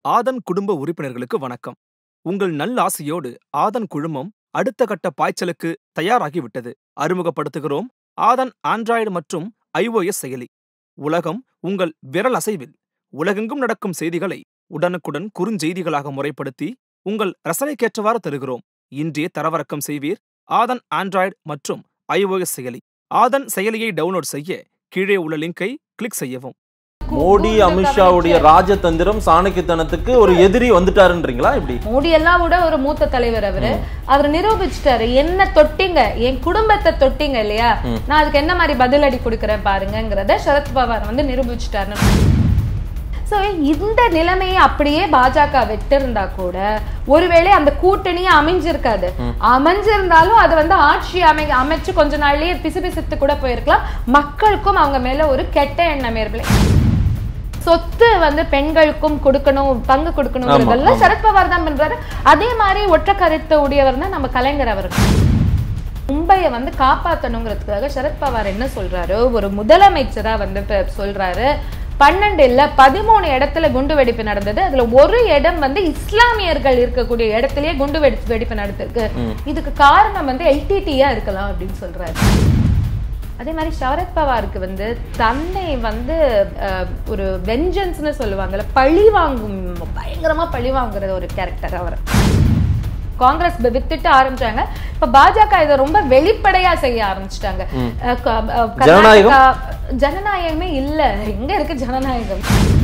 ஆதன் குடும்ப உறுப்பினர்களுக்கு வணக்கம் உங்கள் நல்லாசியோடு ஆதன் குழுமம் அடுத்த கட்ட பாய்ச்சலுக்கு தயாராகிவிட்டது அறிமுகப்படுத்துகிறோம் ஆதன் ஆண்ட்ராய்டு மற்றும் iOS செயலி உலகம் உங்கள் விரல் அசைவில் உலகெங்கும் நடக்கும் செய்திகளை உடனுக்குடன் குறுஞ்செய்திகளாக முறைப்படுத்தி உங்கள் ரசனைக்கேற்றவாறு தருகிறோம் இன்றே தரவிறக்கம் செய்வீர் ஆதன் ஆண்ட்ராய்டு மற்றும் iOS செயலி ஆதன் செயலியை டவுன்லோட் செய்ய கீழே உள்ள லிங்கை கிளிக் செய்யவும் மோடி அமித்ஷாவுடைய ராஜதந்திரம் சாணக்கியத்தனத்துக்கு ஒரு எதிரி வந்துட்டாருன்றீங்களா இப்படி மோடி எல்லாம் விட ஒரு மூத்த தலைவர் அவரு அவர் நிரூபிச்சிட்டாரு என்ன தொட்டிங்க என் குடும்பத்தை தொட்டிங்க இல்லையா நான் அதுக்கு என்ன மாதிரி பதிலடி கொடுக்கறேன் பாருங்கங்கிறத சரத்பவார் வந்து நிரூபிச்சிட்டாரு சோ இந்த நிலைமையை அப்படியே பாஜக விட்டிருந்தா கூட ஒருவேளை அந்த கூட்டணியே அமைஞ்சிருக்காது அமைஞ்சிருந்தாலும் அது வந்து ஆட்சி அமை அமைச்சு கொஞ்ச நாள்லயே பிசுபிசுத்து கூட போயிருக்கலாம் மக்களுக்கும் அவங்க மேல ஒரு கெட்ட எண்ணம் ஏற்படும் சொத்து வந்து பெண்களுக்கும் கொடுக்கணும் பங்கு கொடுக்கணுங்கிறதெல்லாம் ஆமா. சரத்பவார் தான் பண்றாரு அதே மாதிரி ஒற்ற கருத்து உடையவர் தான் நம்ம கலைஞர் அவர்கள் மும்பையை வந்து காப்பாத்தணுங்கிறதுக்காக சரத்பவார் என்ன சொல்றாரு ஒரு முதலமைச்சரா வந்து இப்ப சொல்றாரு பன்னெண்டு இல்ல பதிமூணு இடத்துல குண்டு வெடிப்பு நடந்தது அதுல ஒரு இடம் வந்து இஸ்லாமியர்கள் இருக்கக்கூடிய இடத்துலயே குண்டு வெடி வெடிப்பு நடந்திருக்கு இதுக்கு காரணம் வந்து எல்டிடியா இருக்கலாம் அப்படின்னு சொல்றாரு அதே மாதிரி சரத்பவாருக்கு வந்து தன்னை வந்து அஹ், ஒரு வெஞ்சன்ஸ்னு சொல்லுவாங்கல்ல பழி வாங்கும் பயங்கரமா பழி வாங்குற ஒரு கேரக்டர் அவர் காங்கிரஸ் வி- வித்துட்டு ஆரம்பிச்சாங்க இப்ப பாஜக இதை ரொம்ப வெளிப்படையா செய்ய ஆரம்பிச்சிட்டாங்க அஹ், க- அஹ், ஜனநாயகம்? கர்நாடகா- ஜனநாயகமே இல்ல எங்க இருக்கு ஜனநாயகம்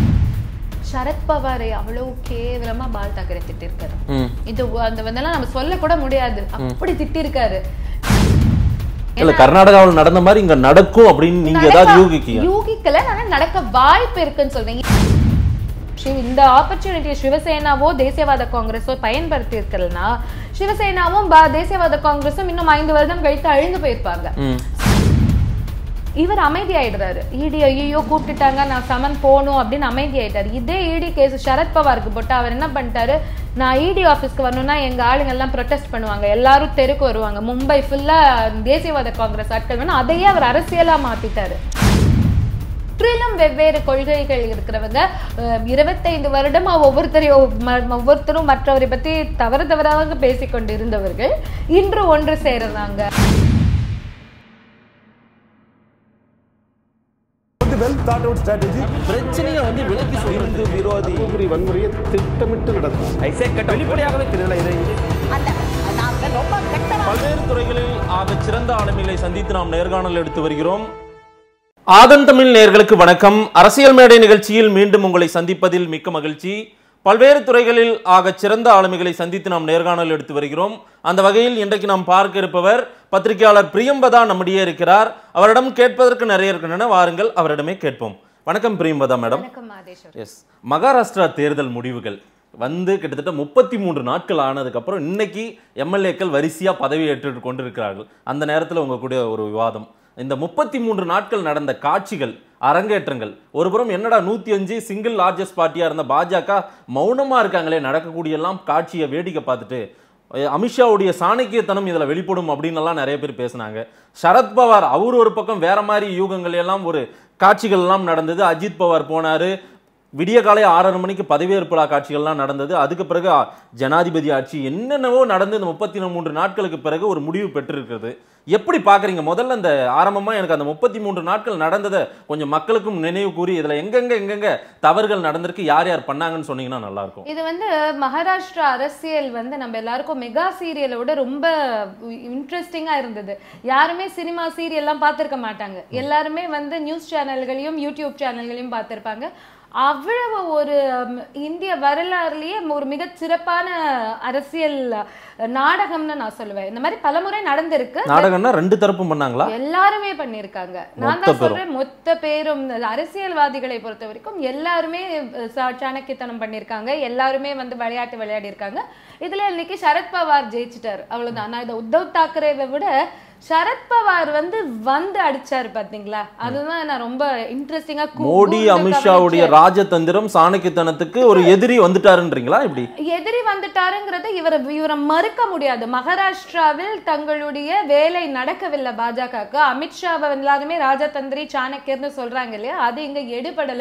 சரத்பவாரை அவ்வளவு கேவலமா பால் தாக்கரே திட்டிருக்காரு ம். இது அந்த வந்தெல்லாம் நம்ம சொல்ல கூட முடியாது அப்படி திட்டிருக்காரு இல்ல கர்நாடகாவில் நடந்த மாதிரி இங்க நடக்கும் அப்படின்னு நீங்க ஏதாவது யூகிக்கீங்க யூகிக்கல ஆனா நடக்க வாய்ப்பு இருக்குன்னு சொல்றேன் சிவ- இந்த ஆப்பர்ச்சுனிட்டியை சிவசேனாவோ தேசியவாத காங்கிரஸோ பயன்படுத்தி இருக்கலனா சிவசேனாவும் பா- தேசியவாத காங்கிரஸும் இன்னும் ஐந்து வருடம் கழித்து அழிந்து போயிருப்பாங்க ம். இவர் அமைதி ஆயிடுறாரு இடி ஐயோ கூப்பிட்டுட்டாங்க நான் சமன் போகணும் அப்படின்னு அமைதி ஆயிட்டாரு இதே இடி கேஸ் சரத்பவாருக்கு போட்டு அவர் என்ன பண்ணிட்டாரு நான் இடி ஆபீஸ்க்கு வரணும்னா எங்க ஆளுங்க எல்லாம் ப்ரொடெஸ்ட் பண்ணுவாங்க எல்லாரும் தெருக்கு வருவாங்க மும்பை ஃபுல்லா தேசியவாத காங்கிரஸ் ஆட்கள் வேணும் அதையே அவர் அரசியலா மாத்திட்டாரு முற்றிலும் வெவ்வேறு கொள்கைகள் இருக்கிறவங்க அஹ், இருபத்தைந்து வருடமா ஒவ்வொருத்தரையும் ம- ஒவ்வொருத்தரும் மற்றவரை பத்தி தவறு தவறாக பேசிக்கொண்டு இருந்தவர்கள் இன்று ஒன்று சேருறாங்க வந்து வெல் தாட் அவுட் ஸ்ட்ராட்டஜி பிரச்சனையை வந்து விலக்கி சொல்றது விரோதி தர்மபுரி வன்முறையை திட்டமிட்டு நடக்கும் வெளிப்படையாகவே தெரியல இதை பல்வேறு துறைகளில் ஆக சிறந்த ஆளுமைகளை சந்தித்து நாம் நேர்காணல் எடுத்து வருகிறோம் ஆதன் தமிழ் நேர்களுக்கு வணக்கம் அரசியல் மேடை நிகழ்ச்சியில் மீண்டும் உங்களை சந்திப்பதில் மிக்க மகிழ்ச்சி பல்வேறு துறைகளில் ஆக சிறந்த ஆளுமைகளை சந்தித்து நாம் நேர்காணல் எடுத்து வருகிறோம் அந்த வகையில் இன்றைக்கு நாம் பார்க்க இருப்பவர் பத்திரிகையாளர் பிரியம்பதா நம்மிடையே இருக்கிறார் அவரிடம் கேட்பதற்கு நிறைய இருக்கின்றன வாருங்கள் அவரிடமே கேட்போம் வணக்கம் பிரியம்பதா மேடம் வணக்கம் மாதேஸ்வர் எஸ் மகாராஷ்டிரா தேர்தல் முடிவுகள் வந்து கிட்டத்தட்ட முப்பத்தி மூன்று நாட்கள் ஆனதுக்கப்புறம் இன்னைக்கு எம்எல்ஏக்கள் வரிசையா பதவி ஏற்று கொண்டிருக்கிறார்கள் அந்த நேரத்தில் உங்க கூட ஒரு விவாதம் இந்த முப்பத்தி மூன்று நாட்கள் நடந்த காட்சிகள் அரங்கேற்றங்கள் ஒருபுறம் என்னடா நூத்தி அஞ்சு சிங்கிள் லார்ஜஸ்ட் பார்ட்டியா இருந்த பாஜக மௌனமா இருக்காங்களே நடக்கக்கூடிய எல்லாம் காட்சியை வேடிக்கை பார்த்துட்டு அஹ் அமித்ஷாவுடைய சாணக்கியத்தனம் இதுல வெளிப்படும் அப்படின்னு எல்லாம் நிறைய பேர் பேசினாங்க சரத்பவார் அவர் ஒரு பக்கம் வேற மாதிரி யூகங்கள் எல்லாம் ஒரு காட்சிகள் எல்லாம் நடந்தது அஜித் பவார் போனாரு விடிய காலை ஆறரை மணிக்கு பதவியேற்பு விழா காட்சிகள்லாம் நடந்தது அதுக்கு பிறகு அ, ஜனாதிபதி ஆட்சி என்னென்னவோ நடந்து இந்த முப்பத்தி மூன்று நாட்களுக்கு பிறகு ஒரு முடிவு பெற்றிருக்கிறது எப்படி பாக்குறீங்க முதல்ல இந்த ஆரம்பமா எனக்கு அந்த முப்பத்தி மூன்று நாட்கள் நடந்ததை கொஞ்சம் மக்களுக்கும் நினைவு கூறி இதுல எங்கெங்க எங்கெங்க தவறுகள் நடந்திருக்கு யார் யார் பண்ணாங்கன்னு சொன்னீங்கன்னா நல்லா இருக்கும் இது வந்து மகாராஷ்டிரா அரசியல் வந்து நம்ம எல்லாருக்கும் மெகா சீரியலை விட ரொம்ப இன்ட்ரெஸ்டிங்கா இருந்தது யாருமே சினிமா சீரியல்லாம் பார்த்திருக்க மாட்டாங்க எல்லாருமே வந்து நியூஸ் சேனல்களையும் யூடியூப் சேனல்களையும் பார்த்திருப்பாங்க அவ்வளவு ஒரு ம், இந்திய வரலாறுலயே ஒரு மிகச் சிறப்பான அரசியல் நாடகம்னு நான் சொல்லுவேன் இந்த மாதிரி பலமுறை நடந்திருக்கு நாடகம்னா ரெண்டு தரப்பும் பண்ணாங்களா எல்லாருமே பண்ணிருக்காங்க நான் மொத்த தான் பேரும். சொல்றேன் மொத்த பேரும் இந்த அரசியல்வாதிகளை பொறுத்த வரைக்கும் எல்லாருமே அஹ், சா- சாணக்கியத்தனம் பண்ணிருக்காங்க எல்லாருமே வந்து விளையாட்டு விளையாடி இருக்காங்க இதுல இன்னைக்கு சரத்பவார் ஜெயிச்சிட்டாரு அவ்வளவுதான் நான் இதை உத்தவ் தாக்கரேவை விட சரத்பவார் வந்து வந்து அடிச்சாரு பாத்தீங்களா அதுதான் நான் ரொம்ப இன்ட்ரெஸ்டிங்கா மோடி அமித்ஷாவுடைய ராஜதந்திரம் சாணக்கியத்தனத்துக்கு ஒரு எதிரி வந்துட்டாருன்றீங்களா இப்படி எதிரி வந்துட்டாருங்கிறத இவர் இவரை மறுக்க முடியாது மகாராஷ்டிராவில் தங்களுடைய வேலை நடக்கவில்லை பாஜகவுக்கு அமித்ஷாவை எல்லாருமே ராஜதந்திரி சாணக்கியர்னு சொல்றாங்க இல்லையா அது இங்க எடுபடல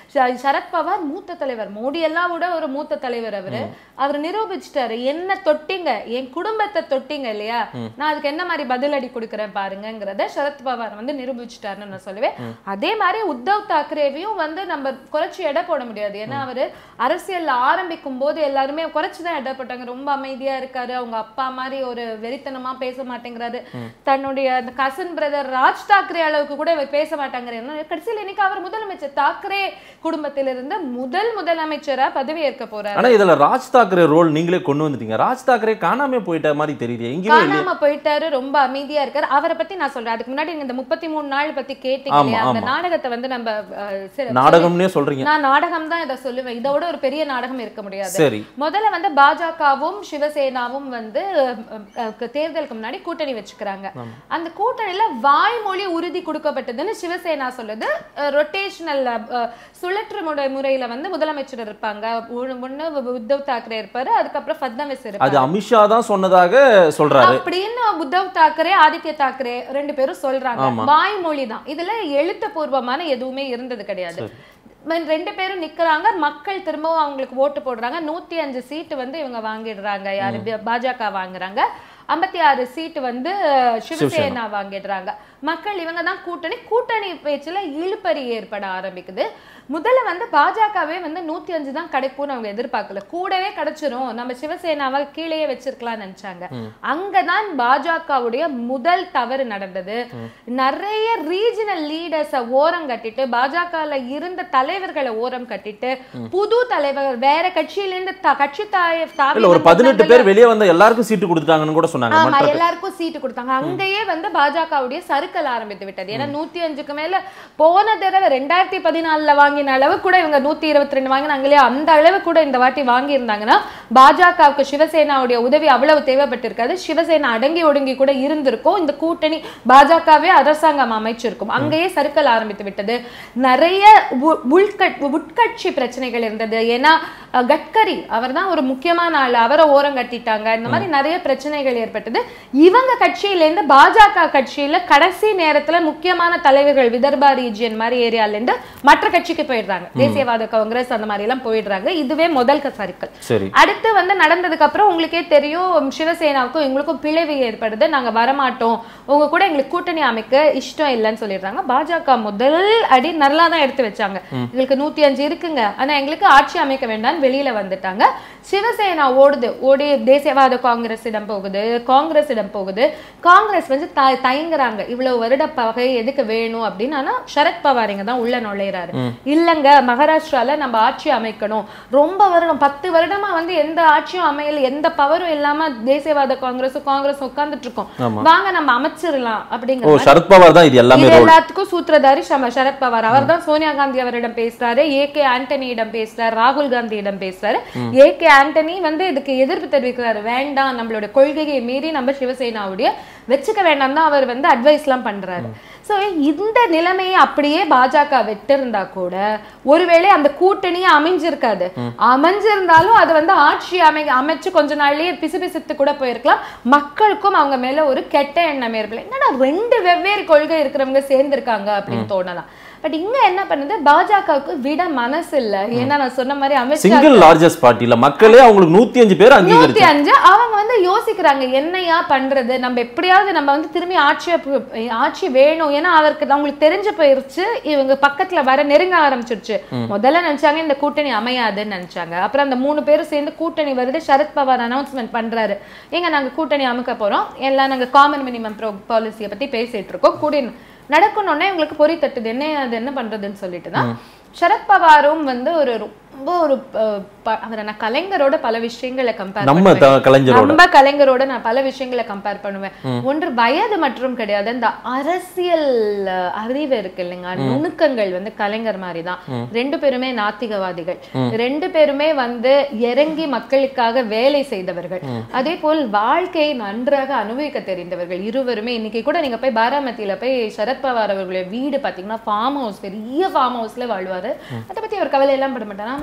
ச- சரத்பவார் மூத்த தலைவர் மோடி எல்லாம் விட ஒரு மூத்த தலைவர் அவரு அவர் நிரூபிச்சிட்டாரு என்ன தொட்டிங்க என் குடும்பத்தை தொட்டிங்க இல்லையா நான் அதுக்கு என்ன மாதிரி பதிலடி கொடுக்குறேன் பாருங்கங்கிறத சரத்பவார் வந்து நிரூபிச்சிட்டாருன்னு நான் சொல்லுவேன் அதே மாதிரி உத்தவ் தாக்கரேவையும் வந்து நம்ம குறைச்சு எடை போட முடியாது ஏன்னா அவரு அரசியல்ல ஆரம்பிக்கும் போது எல்லாருமே குறைச்சு தான் எடை போட்டாங்க ரொம்ப அமைதியா இருக்காரு அவங்க அப்பா மாதிரி ஒரு வெறித்தனமா பேச மாட்டேங்கிறாரு தன்னுடைய அந்த கசன் பிரதர் ராஜ் தாக்கரே அளவுக்கு கூட இவர் பேச மாட்டாங்கிறாரு கடைசியில் இன்னைக்கு அவர் முதலமைச்சர் தாக்கரே குடும்பத்திலிருந்து முதல் முதலமைச்சரா பதவி ஏற்க போறாரு ஆனா இதுல ராஜ் தாக்கரே ரோல் நீங்களே கொண்டு வந்துட்டீங்க ராஜ் தாக்கரே காணாம போயிட்ட மாதிரி தெரியுது எங்கேயுமே இல்லையே காணாம போயிட்டாரு ரொம்ப அமைதியா இருக்காரு அவரை பத்தி நான் சொல்றேன் அதுக்கு முன்னாடி நீங்க இந்த முப்பத்தி மூணு நாள் பத்தி கேட்டீங்க ஆமா, இல்லையா அந்த ஆமா. நாடகத்தை வந்து நம்ம அஹ், சில- நாடகம்னே சொல்றீங்க நான் நாடகம் தான் இதை சொல்லுவேன் இதோட ஒரு பெரிய நாடகம் இருக்க முடியாது சரி முதல்ல வந்து பாஜகவும் சிவசேனாவும் வந்து அஹ், அஹ், தேர்தலுக்கு முன்னாடி கூட்டணி வச்சுக்கிறாங்க அந்த கூட்டணியில வாய்மொழி உறுதி கொடுக்கப்பட்டதுன்னு சிவசேனா சொல்லுது ரொட்டேஷனல் சுழற்று முறை முறையில வந்து முதலமைச்சர் இருப்பாங்க ஒண்ணு ஒண்ணு உத்தவ் தாக்கரே இருப்பாரு அதுக்கப்புறம் ஃபட்னவிஸ் அது இருப்பாரு அமித்ஷா தான் சொன்னதாக சொல்றாரு அப்படின்னு உத்தவ் தாக்கரே ஆதித்ய தாக்கரே ரெண்டு பேரும் சொல்றாங்க ஆமா. வாய்மொழி தான் இதுல எழுத்துப்பூர்வமான எதுவுமே இருந்தது கிடையாது ம- ரெண்டு பேரும் நிக்கிறாங்க மக்கள் திரும்பவும் அவங்களுக்கு ஓட்டு போடுறாங்க நூத்தி அஞ்சு சீட்டு வந்து இவங்க வாங்கிடுறாங்க யாரு பி- பாஜக வாங்குறாங்க ஐம்பத்தி ஆறு சீட்டு வந்து அஹ், சிவசேனா வாங்கிடுறாங்க மக்கள் இவங்க தான் கூட்டணி கூட்டணி பேச்சுல இழுபறி ஏற்பட ஆரம்பிக்குது முதல்ல வந்து பாஜகவே வந்து நூத்தி அஞ்சு தான் கிடைக்கும்னு அவங்க எதிர்பார்க்கல கூடவே கிடைச்சிரும் நம்ம சிவசேனாவை கீழேயே வச்சிருக்கலாம்னு நினைச்சாங்க அங்கதான் பாஜகவுடைய முதல் தவறு நடந்தது நிறைய ரீஜனல் லீடர்ஸ ஓரம் கட்டிட்டு பாஜகல இருந்த தலைவர்களை ஓரம் கட்டிட்டு புது தலைவர் வேற கட்சியில இருந்து த- கட்சி தாய் தாவி இல்ல ஒரு வந்த பதினெட்டு நல்ல- பேர் வெளியே வந்த எல்லாருக்கும் சீட்டு கொடுத்துட்டாங்கன்னு கூட சொன்னாங்க ஆமா மற்ற எல்லாருக்கும் சீட்டு கொடுத்தாங்க அங்கேயே வந்து பாஜகவுடைய சறுக்கல் ஆரம்பித்து விட்டது ஏன்னா நூத்தி அஞ்சுக்கு மேல போன தடவை ரெண்டாயிரத்தி பதினாலுல வாங்கின அளவு கூட இவங்க நூத்தி இருபத்தி ரெண்டு வாங்கினாங்க இல்லையா அந்த அளவு கூட இந்த வாட்டி வாங்கி இருந்தாங்கன்னா பாஜகவுக்கு சிவசேனாவுடைய உதவி அவ்வளவு தேவைப்பட்டிருக்காது சிவசேனா அடங்கி ஒடுங்கி கூட இருந்திருக்கும் இந்த கூட்டணி பாஜகவே அரசாங்கம் அமைச்சிருக்கும் அங்கேயே சறுக்கல் ஆரம்பித்து விட்டது நிறைய உ- உள்கட் உட்கட்சி பிரச்சனைகள் இருந்தது ஏன்னா அஹ், கட்கரி அவர் தான் ஒரு முக்கியமான ஆள் அவரை ஓரம் கட்டிட்டாங்க இந்த மாதிரி நிறைய பிரச்சனைகள் ஏற்பட்டது இவங்க கட்சியில இருந்து பாஜக கட்சியில கடைசி நேரத்துல முக்கியமான தலைவர்கள் விதர்பா ரீஜியன் மாதிரி ஏரியால இருந்து மற்ற கட்சிக்கு போயிடுறாங்க தேசியவாத காங்கிரஸ் அந்த மாதிரி எல்லாம் போயிடுறாங்க இதுவே முதல் க- சறுக்கல் சரி அடுத்து வந்து நடந்ததுக்கு அப்புறம் உங்களுக்கே தெரியும் சிவசேனாவுக்கும் எங்களுக்கும் பிளவு ஏற்படுது நாங்க வரமாட்டோம் உங்க கூட எங்களுக்கு கூட்டணி அமைக்க இஷ்டம் இல்லைன்னு சொல்லிடுறாங்க பாஜக முதல் அடி நல்லா தான் எடுத்து வச்சாங்க எங்களுக்கு நூத்தி அஞ்சு இருக்குங்க ஆனா எங்களுக்கு ஆட்சி அமைக்க வேண்டாம்னு வெளியில வந்துட்டாங்க சிவசேனா ஓடுது ஓடி தேசியவாத காங்கிரஸிடம் போகுது காங்கிரஸிடம் போகுது காங்கிரஸ் வந்து த- தயங்குறாங்க இவ்வளவு வருட பகை எதுக்கு வேணும் அப்படின்னு ஆனா சரத் பவார் இங்க தான் உள்ள நுழையிறாரு இல்லங்க மகாராஷ்டிரால நம்ம ஆட்சி அமைக்கணும் ரொம்ப வருடம் பத்து வருடமா வந்து எந்த ஆட்சியும் அமையல எந்த பவரும் இல்லாம தேசியவாத காங்கிரஸும் காங்கிரஸ் உட்கார்ந்துட்டு இருக்கோம் ஆமா. வாங்க நம்ம அமைச்சிடலாம் ஓ அப்படிங்கிற மாதிரி சரத்பவார் தான் இது எல்லாமே இது ரோல் எல்லாத்துக்கும் சூத்திரதாரி சம- சரத் பவார் அவர் தான் சோனியா காந்தி அவரிடம் பேசுறாரு ஏ கே ஆண்டனியிடம் பேசுறாரு ராகுல் காந்தியிடம் பேசுறாரு ஏ கே ஆண்டனி வந்து இதுக்கு எதிர்ப்பு தெரிவிக்கிறாரு வேண்டாம் நம்மளோட கொள்கையை மீறி நம்ம சிவசேனாவுடைய வச்சுக்க வேண்டாம் தான் அவர் வந்து அட்வைஸ் எல்லாம் பண்றாரு சோ இந்த நிலைமையை அப்படியே பாஜக விட்டிருந்தா கூட ஒருவேளை அந்த கூட்டணியே அமைஞ்சிருக்காது அமைஞ்சிருந்தாலும் அது வந்து ஆட்சி அமை அமைச்சு கொஞ்ச நாள்லயே பிசுபிசுத்து கூட போயிருக்கலாம் மக்களுக்கும் அவங்க மேல ஒரு கெட்ட எண்ணம் ஏற்படல என்னடா ரெண்டு வெவ்வேறு கொள்கை இருக்கிறவங்க சேர்ந்திருக்காங்க அப்படின்னு தோணலாம் பட் இங்க என்ன பண்ணுது பாஜகவுக்கு விட மனசு இல்ல ஏன்னா நான் சொன்ன மாதிரி அமித்ஷா சிங்கிள் லார்ஜஸ்ட் பார்ட்டில மக்களே அவங்களுக்கு நூத்தி அஞ்சு பேர் நூத்தி அங்கீகரிச்சு அஞ்சு அவங்க வந்து யோசிக்கிறாங்க என்னையா பண்றது நம்ம எப்படியாவது நம்ம வந்து திரும்பி ஆட்சியை பு- ஆட்சி வேணும் ஏன்னா அவருக்கு அவங்களுக்கு தெரிஞ்சு போயிருச்சு இவங்க பக்கத்துல வர நெருங்க ஆரம்பிச்சிருச்சு முதல்ல நினைச்சாங்க இந்த கூட்டணி அமையாதுன்னு நினைச்சாங்க அப்புறம் அந்த மூணு பேரும் சேர்ந்து கூட்டணி வருது சரத் பவார் அனௌன்ஸ்மெண்ட் பண்றாரு எங்க நாங்க கூட்டணி அமைக்க போறோம் எல்லாம் நாங்க காமன் மினிமம் பாலிசியை பத்தி பேசிட்டு இருக்கோம் கூடி நடக்கணும்னே உங்களுக்கு பொறி தட்டுது என்ன அது என்ன பண்றதுன்னு சொல்லிட்டு தான் சரத் பவாரும் வந்து ஒரு ரொம்ப ஒரு அஹ், ப- அவரை நான் கலைஞரோட பல விஷயங்களை கம்பேர் நம்ம த- கலைஞரோட நம்ம கலைஞரோட நான் பல விஷயங்களை கம்பேர் பண்ணுவேன் ஒன்று வயது மற்றும் கிடையாது இந்த அரசியல் அஹ், அறிவு இருக்கு இல்லைங்க நுணுக்கங்கள் வந்து கலைஞர் மாதிரி தான் ரெண்டு பேருமே நாத்திகவாதிகள் ரெண்டு பேருமே வந்து இறங்கி மக்களுக்காக வேலை செய்தவர்கள் அதே போல் வாழ்க்கையை நன்றாக அனுபவிக்க தெரிந்தவர்கள் இருவருமே இன்னைக்கு கூட நீங்க போய் பாராமதியில போய் சரத்பவார் அவர்களுடைய வீடு பாத்தீங்கன்னா ஃபார்ம் ஹவுஸ் பெரிய ஃபார்ம் ஹவுஸ்ல வாழ்வாரு அதை பத்தி அவர் கவலை எல்லாம் பட மாட்டார் ஆமா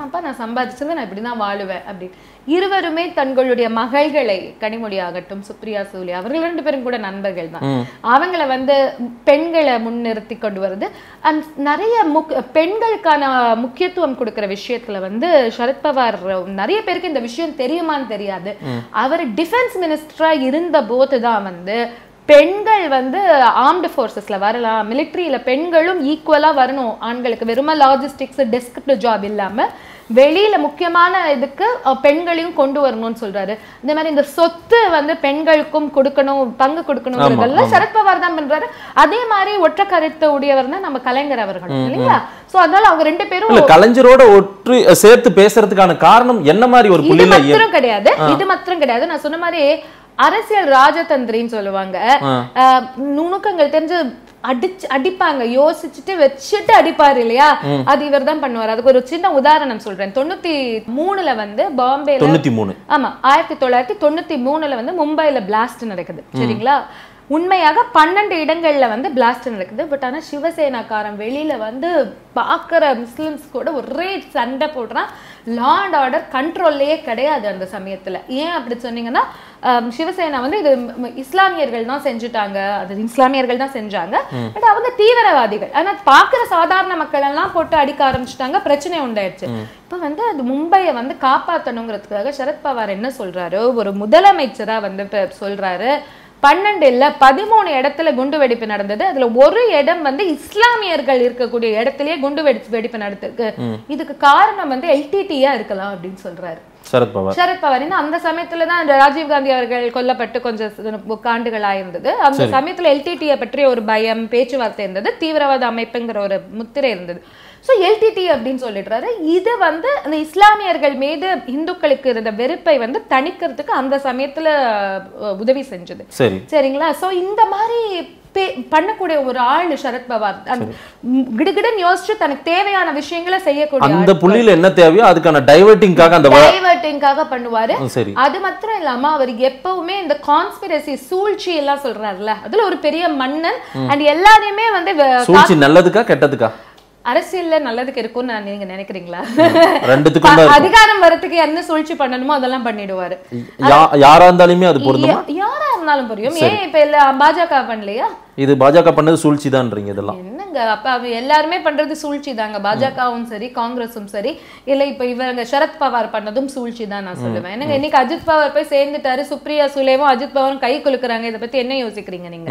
ஆமாப்பா நான் சம்பாதிச்சது நான் இப்படிதான் வாழுவேன் அப்படின்னு இருவருமே தங்களுடைய மகள்களை கனிமொழி ஆகட்டும் சுப்ரியா சூலி அவர்கள் ரெண்டு பேரும் கூட நண்பர்கள் தான் அவங்கள வந்து பெண்களை முன்னிறுத்தி கொண்டு வருது அண்ட் நிறைய முக் பெண்களுக்கான முக்கியத்துவம் கொடுக்கிற விஷயத்துல வந்து சரத்பவார் நிறைய பேருக்கு இந்த விஷயம் தெரியுமான்னு தெரியாது அவர் டிஃபென்ஸ் மினிஸ்டரா இருந்த போது தான் வந்து பெண்கள் வந்து ஆர்ம்டு ஃபோர்ஸஸ்ல வரலாம் மிலிட்ரியில பெண்களும் ஈக்குவலா வரணும் ஆண்களுக்கு வெறும லாஜிஸ்டிக்ஸ் டெஸ்க் ஜாப் இல்லாம வெளியில முக்கியமான இதுக்கு அஹ், பெண்களையும் கொண்டு வரணும்னு சொல்றாரு இந்த மாதிரி இந்த சொத்து வந்து பெண்களுக்கும் கொடுக்கணும் பங்கு கொடுக்கணுங்கிறதெல்லாம் சரத்பவார் தான் பண்றாரு அதே மாதிரி ஒற்றை கருத்து உடையவர் தான் நம்ம கலைஞர் அவர்கள் இல்லைங்களா சோ அதனால அவங்க ரெண்டு பேரும் இல்ல கலைஞரோட ஒற்று சேர்த்து பேசுறதுக்கான காரணம் என்ன மாதிரி ஒரு இது புள்ளியில இய- மாத்திரம் கிடையாது இது மாத்திரம் கிடையாது நான் சொன்ன மாதிரி அரசியல் ராஜதந்திரின்னு சொல்லுவாங்க அஹ், நுணுக்கங்கள் தெரிஞ்சு அடிச்சு அடிப்பாங்க யோசிச்சுட்டு வச்சுட்டு அடிப்பாரு இல்லையா அது இவர் தான் பண்ணுவார் அதுக்கு ஒரு சின்ன உதாரணம் சொல்றேன் தொண்ணூத்தி மூணுல வந்து பாம்பேல தொண்ணூத்தி மூணு ஆமா ஆயிரத்தி தொள்ளாயிரத்தி தொண்ணூத்தி மூணுல வந்து மும்பைல பிளாஸ்ட் நடக்குது சரிங்களா உண்மையாக பன்னெண்டு இடங்கள்ல வந்து பிளாஸ்ட் நடக்குது பட் ஆனா சிவசேனாக்காரன் வெளியில வந்து பாக்குற முஸ்லிம்ஸ் கூட ஒரே சண்டை போடுறான் லா அண்ட் ஆர்டர் கண்ட்ரோல்லையே கிடையாது அந்த சமயத்துல ஏன் அப்படி சொன்னீங்கன்னா ஆம், சிவசேனா வந்து இது ம- இஸ்லாமியர்கள் தான் செஞ்சுட்டாங்க அது இஸ்லாமியர்கள் தான் செஞ்சாங்க பட் அவங்க தீவிரவாதிகள் ஆனா பாக்குற சாதாரண மக்கள் எல்லாம் போட்டு அடிக்க ஆரம்பிச்சிட்டாங்க பிரச்சனை உண்டாயிடுச்சு இப்ப வந்து அது மும்பையை வந்து காப்பாத்தணுங்கிறதுக்காக சரத்பவார் என்ன சொல்றாரு ஒரு முதலமைச்சரா வந்து இப்ப சொல்றாரு பன்னெண்டு இல்ல பதிமூணு இடத்துல குண்டு வெடிப்பு நடந்தது அதுல ஒரு இடம் வந்து இஸ்லாமியர்கள் இருக்கக்கூடிய இடத்துலயே குண்டு வெடிப்பு வெடிப்பு நடந்திருக்கு இதுக்கு காரணம் வந்து எல்டிடியா இருக்கலாம் அப்படின்னு சொல்றாரு சரத்பவார் சரத்பவார் இன்னும் அந்த சமயத்துல தான் ராஜீவ் காந்தி அவர்கள் கொல்லப்பட்டு கொஞ்சம் சி- ஆண்டுகள் ஆயிருந்தது அந்த சமயத்துல எல்டிடியை பற்றிய ஒரு பயம் பேச்சுவார்த்தை இருந்தது தீவிரவாத அமைப்புங்கிற ஒரு முத்திரை இருந்தது ஸோ எல்டிடி அப்படின்னு சொல்லிடுறாரு இது வந்து அந்த இஸ்லாமியர்கள் மீது இந்துக்களுக்கு இருந்த வெறுப்பை வந்து தணிக்கிறதுக்கு அந்த சமயத்துல அஹ், உதவி செஞ்சது சரி சரிங்களா சோ இந்த மாதிரி பே- பண்ணக்கூடிய ஒரு ஆள் சரத்பவார் அந்த ம், கிடுகிடுன்னு யோசிச்சு தனக்கு தேவையான விஷயங்களை செய்யக்கூடிய அந்த புள்ளியில என்ன தேவையோ அதுக்கான டைவர்ட்டிங்காக அந்த வ- டைவர்ட்டிங்காக பண்ணுவாரு ம், சரி அது மாத்திரம் இல்லாம அவர் எப்பவுமே இந்த கான்ஸ்பிரசி சூழ்ச்சி எல்லாம் சொல்றாருல அதுல ஒரு பெரிய மன்னன் அண்ட் எல்லாரையுமே வந்து வ- சூழ்ச்சி நல்லதுக்கா கெட்டதுக்கா அரசியல்ல நல்லதுக்கு இருக்கும்னு நான் நீங்க நினைக்கிறீங்களா ரெண்டுத்துக்கும் தான் இருக்கும். அதிகாரம் வரத்துக்கு என்ன சூழ்ச்சி பண்ணணுமோ அதெல்லாம் பண்ணிடுவாரு யா- யாரா இருந்தாலுமே அது பொருந்துமா யா- யாரா இருந்தாலும் புரியும் ஏன் இப்ப இல்ல பாஜக பண்ணலையா இது பாஜக பண்ணது சூழ்ச்சி தான்றீங்க இதெல்லாம் என்னங்க அப்ப அவ எல்லாருமே பண்றது சூழ்ச்சி தாங்க பாஜகவும் சரி காங்கிரஸும் சரி இல்ல இப்ப இவங்க சரத் பவார் பண்ணதும் சூழ்ச்சி தான் நான் சொல்லுவேன் என்னங்க இன்னைக்கு அஜித் பவார் போய் சேர்ந்துட்டாரு சுப்ரியா சுலேவும் அஜித் பவாரும் கை குலுக்குறாங்க இதை பத்தி என்ன யோசிக்கிறீங்க நீங்க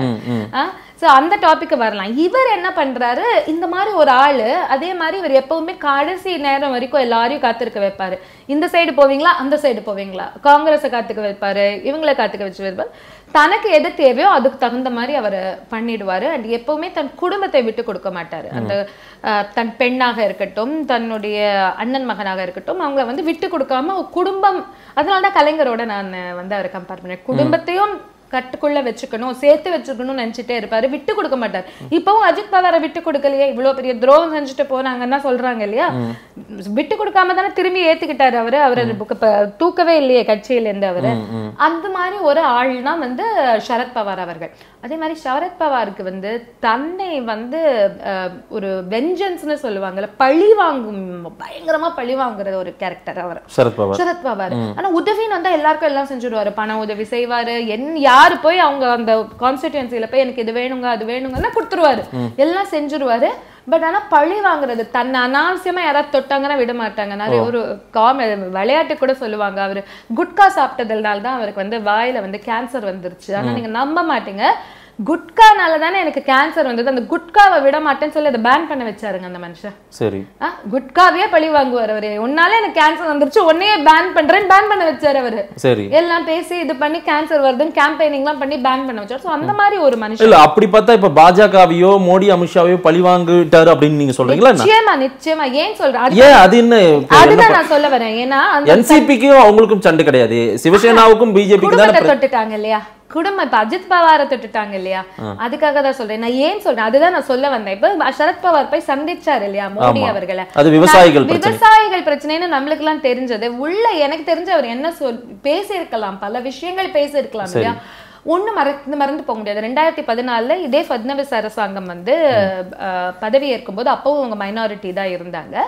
சோ அந்த டாபிக் வரலாம் இவர் என்ன பண்றாரு இந்த மாதிரி ஒரு ஆளு அதே மாதிரி இவர் எப்பவுமே கடைசி நேரம் வரைக்கும் எல்லாரையும் காத்திருக்க வைப்பாரு இந்த சைடு போவீங்களா அந்த சைடு போவீங்களா காங்கிரஸை காத்துக்க வைப்பாரு இவங்களை காத்துக்க வச்சு வைப்பாரு தனக்கு எது தேவையோ அதுக்கு தகுந்த மாதிரி அவர் பண்ணிடுவாரு அண்ட் எப்பவுமே தன் குடும்பத்தை விட்டு கொடுக்க மாட்டாரு அந்த அஹ், தன் பெண்ணாக இருக்கட்டும் தன்னுடைய அண்ணன் மகனாக இருக்கட்டும் அவங்கள வந்து விட்டு கொடுக்காம ஒரு குடும்பம் அதனால தான் கலைஞரோட நான் வந்து அவரை கம்பேர் பண்ணேன் குடும்பத்தையும் கட்டுக்குள்ள வச்சுக்கணும் சேர்த்து வச்சுக்கணும்னு நினைச்சிட்டே இருப்பாரு விட்டு கொடுக்க மாட்டார் இப்பவும் அஜித் பவாரை விட்டு கொடுக்கலையே இவ்வளவு பெரிய துரோகம் செஞ்சுட்டு போனாங்கன்னா சொல்றாங்க இல்லையா விட்டு கொடுக்காம தானே திரும்பி ஏத்துக்கிட்டாரு அவரு அவரை புக்க- ப- தூக்கவே இல்லையே கட்சியில இருந்து அவரு அந்த மாதிரி ஒரு ஆள்னா வந்து சரத்பவார் அவர்கள் அதே மாதிரி சரத்பவாருக்கு வந்து தன்னை வந்து அஹ், ஒரு வெஞ்சன்ஸ்னு சொல்லுவாங்கல்ல பழி வாங்கும் பயங்கரமா பழி வாங்குற ஒரு கேரக்டர் அவர் சரத்பவார் சரத்பவார் ஆனா உதவின்னு வந்தா எல்லாருக்கும் எல்லாம் செஞ்சுடுவாரு பண உதவி செய்வாரு என் யாரு போய் அவங்க அந்த கான்ஸ்டிடியூன்சில போய் எனக்கு இது வேணுங்க அது வேணுங்கன்னா கொடுத்துருவாரு எல்லாம் செஞ்சுருவாரு பட் ஆனா பழி வாங்குறது தன்னை அனாவசியமா யாராவது தொட்டாங்கன்னா விட மாட்டாங்க நிறைய ஒரு காமெ விளையாட்டு கூட சொல்லுவாங்க அவரு குட்கா சாப்பிட்டதுனால தான் அவருக்கு வந்து வாயில வந்து கேன்சர் வந்துருச்சு ஆனா நீங்க நம்ப மாட்டீங்க குட்கானால தானே எனக்கு கேன்சர் வந்தது அந்த குட்காவை விட மாட்டேன்னு சொல்லி அதை பேன் பண்ண வச்சாருங்க அந்த மனுஷன் சரி ஆ, குட்காவே பழி வாங்குவார் அவரு உன்னால எனக்கு கேன்சர் வந்துருச்சு உன்னையே பேன் பண்றேன்னு பேன் பண்ண வச்சாரு அவரு சரி எல்லாம் பேசி இது பண்ணி கேன்சர் வருதுன்னு கேம்பெயினிங்லாம் பண்ணி பேன் பண்ண வச்சாரு சோ அந்த மாதிரி ஒரு மனுஷன் இல்ல அப்படி பார்த்தா இப்ப பாஜகவையோ மோடி அமித்ஷாவையோ பழி வாங்கிட்டாரு அப்படின்னு நீங்க சொல்றீங்களா என்ன நிச்சயமா நிச்சயமா ஏன் சொல்றேன் அது- ஏன் அது என்ன இப்ப என்ன அதுதான் நான் சொல்ல வரேன் ஏன்னா அந்த என்சிபிக்கும் அவங்களுக்கும் சண்டை கிடையாது சிவசேனாவுக்கும் பிஜேபிக்கு தானே குடும்பத்தை தொட்டுட்டாங்க இல்லையா குடும்பம் இப்ப அஜித் பவாரை தொட்டுட்டாங்க இல்லையா அதுக்காக தான் சொல்றேன் நான் ஏன் சொல்றேன் அதுதான் நான் சொல்ல வந்தேன் இப்ப சரத் பவார் போய் சந்திச்சாரு இல்லையா மோடி ஆமா. அவர்களை அது விவசாயிகள் நான் பிரச்சனை விவசாயிகள் பிரச்சனைன்னு நம்மளுக்கு எல்லாம் தெரிஞ்சது உள்ள எனக்கு தெரிஞ்ச அவர் என்ன சொல் பேசியிருக்கலாம் பல விஷயங்கள் பேசியிருக்கலாம் இல்லையா ஒண்ணு மறந்து மறந்து போக முடியாது ரெண்டாயிரத்தி பதினாலுல இதே பத்னவிஸ் அரசாங்கம் வந்து அஹ், பதவி ஏற்கும்போது அப்பவும் அவங்க மைனாரிட்டி தான் இருந்தாங்க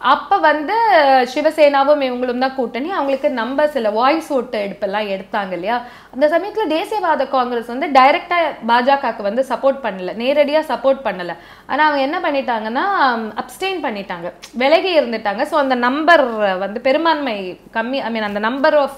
அப்ப வந்து சிவசேனாவும் இவங்களும் தான் கூட்டணி அவங்களுக்கு நம்ம சில வாய்ஸ் ஓட்டு எடுப்பெல்லாம் எடுத்தாங்க இல்லையா அந்த சமயத்துல தேசியவாத காங்கிரஸ் வந்து டைரக்டா பாஜகவுக்கு வந்து சப்போர்ட் பண்ணல நேரடியா சப்போர்ட் பண்ணல ஆனா அவங்க என்ன பண்ணிட்டாங்கன்னா அப்ஸ்டெயின் பண்ணிட்டாங்க விலகி இருந்துட்டாங்க ஸோ அந்த நம்பர் வந்து பெரும்பான்மை கம்மி ஐ மீன் அந்த நம்பர் ஆஃப்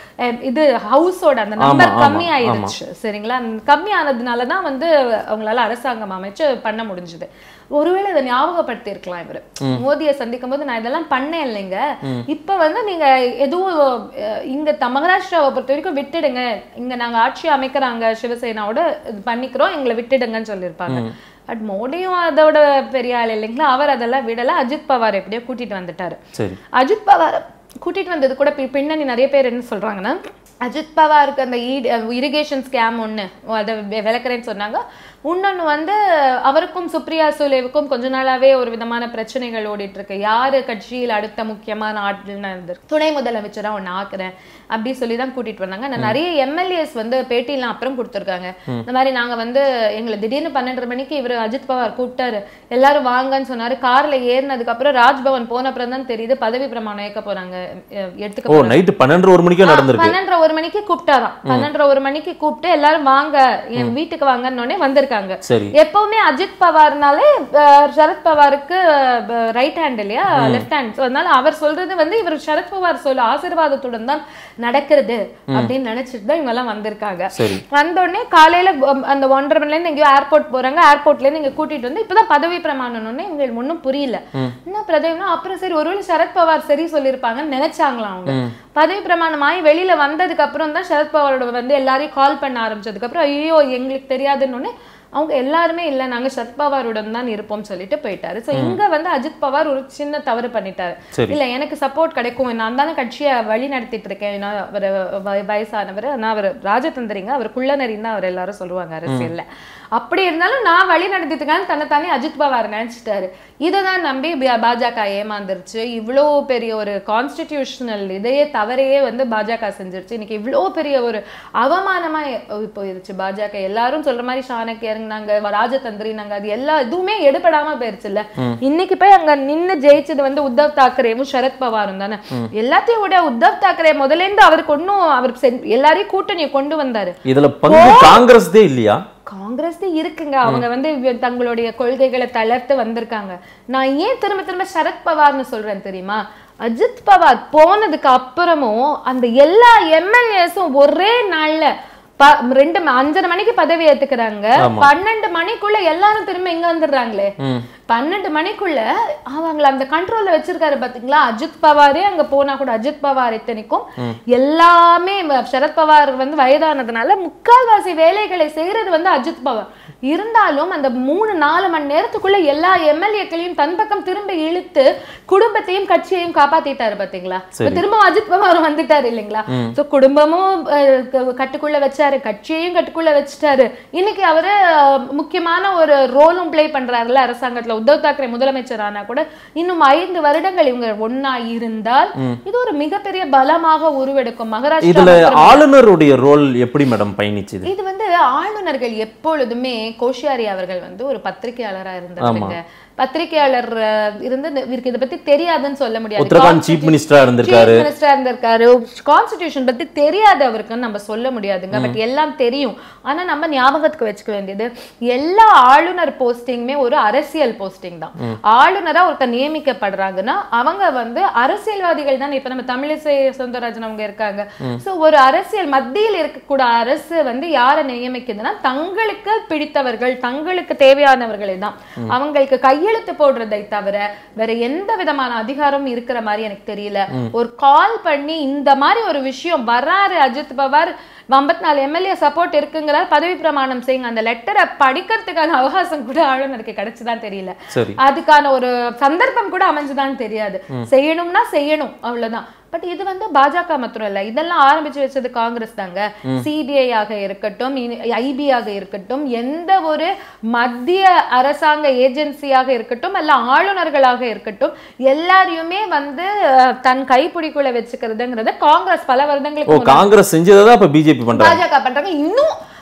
இது ஹவுஸோட அந்த நம்பர் ஆமா, கம்மி ஆமா. ஆயிடுச்சு சரிங்களா அந்த கம்மி ஆனதுனால தான் வந்து அவங்களால அரசாங்கம் அமைச்சு பண்ண முடிஞ்சது ஒருவேளை இதை ஞாபகப்படுத்தி இருக்கலாம் இவரு மோதியை சந்திக்கும் போது நான் இதெல்லாம் பண்ணேன் இல்லைங்க இப்ப வந்து நீங்க எதுவும் அஹ், இங்க த- மகாராஷ்டிராவை பொறுத்த வரைக்கும் விட்டுடுங்க இங்க நாங்க ஆட்சி அமைக்கிறாங்க சிவசேனாவோட இது பண்ணிக்கிறோம் எங்களை விட்டுடுங்கன்னு சொல்லியிருப்பாங்க பட் மோடியும் அதோட பெரிய ஆள் இல்லைங்களா அவர் அதெல்லாம் விடல அஜித் பவார் எப்படியோ கூட்டிட்டு வந்துட்டாரு சரி அஜித் பவார் கூட்டிட்டு வந்தது கூட பி- பின்னணி நிறைய பேர் என்ன சொல்றாங்கன்னா அஜித் பவாருக்கு அந்த இரிகேஷன் ஸ்கேம் ஒன்று அதை வெ- விளக்குறேன்னு சொன்னாங்க இன்னொன்று வந்து அவருக்கும் சுப்ரியா சுலேவுக்கும் கொஞ்ச நாளாவே ஒரு விதமான பிரச்சனைகள் ஓடிட்டு இருக்கு யாரு கட்சியில் அடுத்த முக்கியமான ஆட்கள் துணை முதலமைச்சரா ஒன்று ஆக்குறேன் அப்படி சொல்லி தான் கூட்டிட்டு வந்தாங்க ஆனா நிறைய எம்எல்ஏஸ் வந்து பேட்டியெல்லாம் அப்புறம் கொடுத்துருக்காங்க இந்த மாதிரி நாங்க வந்து எங்களை திடீர்னு பன்னெண்டரை மணிக்கு இவர் அஜித் பவார் கூப்பிட்டாரு எல்லாரும் வாங்கன்னு சொன்னாரு கார்ல ஏறினதுக்கு அப்புறம் ராஜ்பவன் போன அப்புறம் தான் தெரியுது பதவி பிரமாணம் ஏற்க போறாங்க அஹ் எடுத்துக்க ஓ போறாங்க. நைட்டு பன்னெண்டு ஒரு மணிக்கே நடந்திருக்கு பன்னெண்டரை ஒரு மணிக்கு கூப்பிட்டாராம் பன்னெண்டரை ஒரு மணிக்கு கூப்பிட்டு எல்லாரும் வாங்க என் வீட்டுக்கு வாங்கன்னு உடனே வந்திருக்காங்க சரி எப்பவுமே அஜித் பவார்னாலே அஹ், சரத் பவாருக்கு ரைட் ஹேண்ட் இல்லையா லெஃப்ட் ஹேண்ட் அதனால அவர் சொல்றது வந்து இவர் சரத் பவார் சொல்ல ஆசீர்வாதத்துடன் தான் நடக்கிறது அப்படின்னு நினைச்சிட்டு தான் இவங்க எல்லாம் வந்திருக்காங்க சரி வந்த உடனே காலையில உம், அந்த ஒன்றரை மணில இருந்து எங்கேயோ ஏர்போர்ட் போறாங்க ஏர்போர்ட்ல இருந்து இங்க கூட்டிட்டு வந்து இப்பதான் பதவி பிரமாணம்னு எங்களுக்கு ஒண்ணும் புரியல என்ன பிரதவினா அப்புறம் சரி ஒருவேளை சரத் பவார் சரி சொல்லியிருப்பாங்கன்னு நினைச்சாங்களாம் அவங்க பதவி பிரமாணம் ஆகி வெளியில வந்ததுக்கு அப்புறம் தான் சரத் பவாரோட வந்து எல்லாரையும் கால் பண்ண ஆரம்பிச்சதுக்கு அப்புறம் ஐயோ எங்களுக்கு தெரியாதுன்னு உடனே அவங்க எல்லாருமே இல்ல நாங்க சரத் பவாருடன் தான் இருப்போம் சொல்லிட்டு போயிட்டாரு சோ இங்க வந்து அஜித் பவார் ஒரு சின்ன தவறு பண்ணிட்டாரு சரி. இல்ல எனக்கு சப்போர்ட் கிடைக்கும் நான் தானே கட்சியை வழி நடத்திட்டு இருக்கேன் நான் அவர் வ- வயசானவர் நான் அவர் ராஜதந்திரிங்க அவர் குள்ளநரின்னு தான் அவர் எல்லாரும் சொல்லுவாங்க அரசியல்ல அப்படி இருந்தாலும் நான் வழி நடத்திட்டுக்கான்னு தன்னைத்தானே அஜித் பவார் நினைச்சிட்டாரு இதை தான் நம்பி பி- பாஜக ஏமாந்துருச்சு இவ்வளோ பெரிய ஒரு கான்ஸ்டிடியூஷனல் இதையே தவறையே வந்து பாஜக செஞ்சிருச்சு இன்னைக்கு இவ்வளோ பெரிய ஒரு அவமானமா எ- போயிருச்சு பாஜக எல்லாரும் சொல்ற மாதிரி சாணக்கியருங்க நாங்க ராஜதந்திரினாங்க அது எல்லா இதுவுமே எடுபடாம போயிருச்சு இல்ல இன்னைக்கு போய் அங்க நின்னு ஜெயிச்சது வந்து உத்தவ் தாக்கரேவும் சரத் பவாரும் தானே எல்லாத்தையும் விட உத்தவ் தாக்கரே முதல்ல இருந்து அவருக்கு ஒன்னும் அவர் சென்- எல்லாரையும் கூட்டணியை கொண்டு வந்தாரு இதுல பங்கு காங்கிரஸ் இல்லையா காங்கிரஸ் இருக்குங்க அவங்க வந்து இவ- தங்களுடைய கொள்கைகளை தளர்த்து வந்திருக்காங்க நான் ஏன் திரும்ப திரும்ப சரத் பவார்னு சொல்றேன் தெரியுமா அஜித் பவார் போனதுக்கு அப்புறமும் அந்த எல்லா எம்எல்ஏஸும் ஒரே நாள்ல ப- ரெண்டு ம- அஞ்சரை மணிக்கு பதவி ஏத்துக்கிறாங்க ஆமா. பன்னெண்டு மணிக்குள்ள எல்லாரும் திரும்ப இங்க வந்துடுறாங்களே ம். பன்னெண்டு மணிக்குள்ள அவங்கள அந்த கண்ட்ரோல்ல வச்சிருக்காரு பாத்தீங்களா அஜித் பவாரே அங்க போனா கூட அஜித் பவார் இத்தனைக்கும் எல்லாமே வ- சரத் பவார் வந்து வயதானதுனால முக்கால்வாசி வேலைகளை செய்யறது வந்து அஜித் பவார் இருந்தாலும் அந்த மூணு நாலு மணி நேரத்துக்குள்ள எல்லா எம்எல்ஏக்களையும் தன் பக்கம் திரும்ப இழுத்து குடும்பத்தையும் கட்சியையும் காப்பாத்திட்டாரு பாத்தீங்களா இப்ப திரும்ப அஜித் பவார் வந்துட்டாரு இல்லைங்களா சோ குடும்பமும் அஹ், க- கட்டுக்குள்ள வச்சாரு கட்சியையும் கட்டுக்குள்ள வச்சுட்டாரு இன்னைக்கு அவரு அஹ், முக்கியமான ஒரு ரோலும் ப்ளே பண்றாருல்ல அரசாங்கத்துல உத்தவ் தாக்கரே முதலமைச்சர் ஆனா கூட இன்னும் ஐந்து வருடங்கள் இவங்க ஒன்னா இருந்தால் இது ஒரு மிகப்பெரிய பலமாக உருவெடுக்கும் மகாராஷ்டிரா இதுல மற்றும் ஆளுநருடைய ரோல் எப்படி மேடம் பயணிச்சுது இது வந்து ஆளுநர்கள் எப்பொழுதுமே கோஷியாரி அவர்கள் வந்து ஒரு பத்திரிகையாளரா இருந்தவங்க பத்திரிகையாளர் அஹ், இருந்து இந்த- இவருக்கு இதை பத்தி தெரியாதுன்னு சொல்ல முடியாது உத்தரகாண்ட் சீஃப் மினிஸ்டரா இருந்திருக்காரு Chief Minister ஆ இருந்திருக்காரு கான்ஸ்டிடியூஷன் பத்தி தெரியாது அவருக்குன்னு நம்ம சொல்ல முடியாதுங்க பட் எல்லாம் தெரியும் ஆனா நம்ம ஞாபகத்துக்கு வச்சுக்க வேண்டியது எல்லா ஆளுநர் போஸ்டிங்குமே ஒரு அரசியல் போஸ்டிங் தான் ஆளுநரா ஒருத்தர் நியமிக்கப்படுறாங்கன்னா அவங்க வந்து அரசியல்வாதிகள் தான் இப்ப நம்ம தமிழிசை சவுந்தரராஜன் அவங்க இருக்காங்க சோ ஒரு அரசியல் மத்தியில் இருக்கக்கூடிய அரசு வந்து யாரை நியமிக்குதுன்னா தங்களுக்கு பிடித்தவர்கள் தங்களுக்கு தேவையானவர்களை தான் அவங்களுக்கு கையெழுத்து போடுறதை தவிர வேற எந்த விதமான அதிகாரம் இருக்கிற மாதிரி எனக்கு தெரியல ஒரு கால் பண்ணி இந்த மாதிரி ஒரு விஷயம் வராரு அஜித் பவார் ஐம்பத்தி நாலு எம்எல்ஏ சப்போர்ட் இருக்குங்கிறார் பதவி பிரமாணம் செய்யுங்க அந்த லெட்டரை படிக்கிறதுக்கான அவகாசம் கூட ஆளுநருக்கு கிடைச்சுதான் தெரியல சரி அதுக்கான ஒரு சந்தர்ப்பம் கூட அமைஞ்சுதான்னு தெரியாது செய்யணும்னா செய்யணும் அவ்வளவுதான் பட் இது வந்து பாஜக மாத்திரம் இல்ல இதெல்லாம் ஆரம்பிச்சு வச்சது காங்கிரஸ் தாங்க சிபிஐ ஆக இருக்கட்டும் ஐபி ஆக இருக்கட்டும் எந்த ஒரு மத்திய அரசாங்க ஏஜென்சியாக இருக்கட்டும் அல்ல ஆளுநர்களாக இருக்கட்டும் எல்லாரையுமே வந்து அஹ், தன் கைப்பிடிக்குள்ள வச்சுக்கிறதுங்கிறத காங்கிரஸ் பல ஓ வருடங்களுக்கு முன்னாடி காங்கிரஸ் செஞ்சதை தான் இப்ப பிஜேபி பண்றாங்க பாஜக பண்றாங்க இன்னும்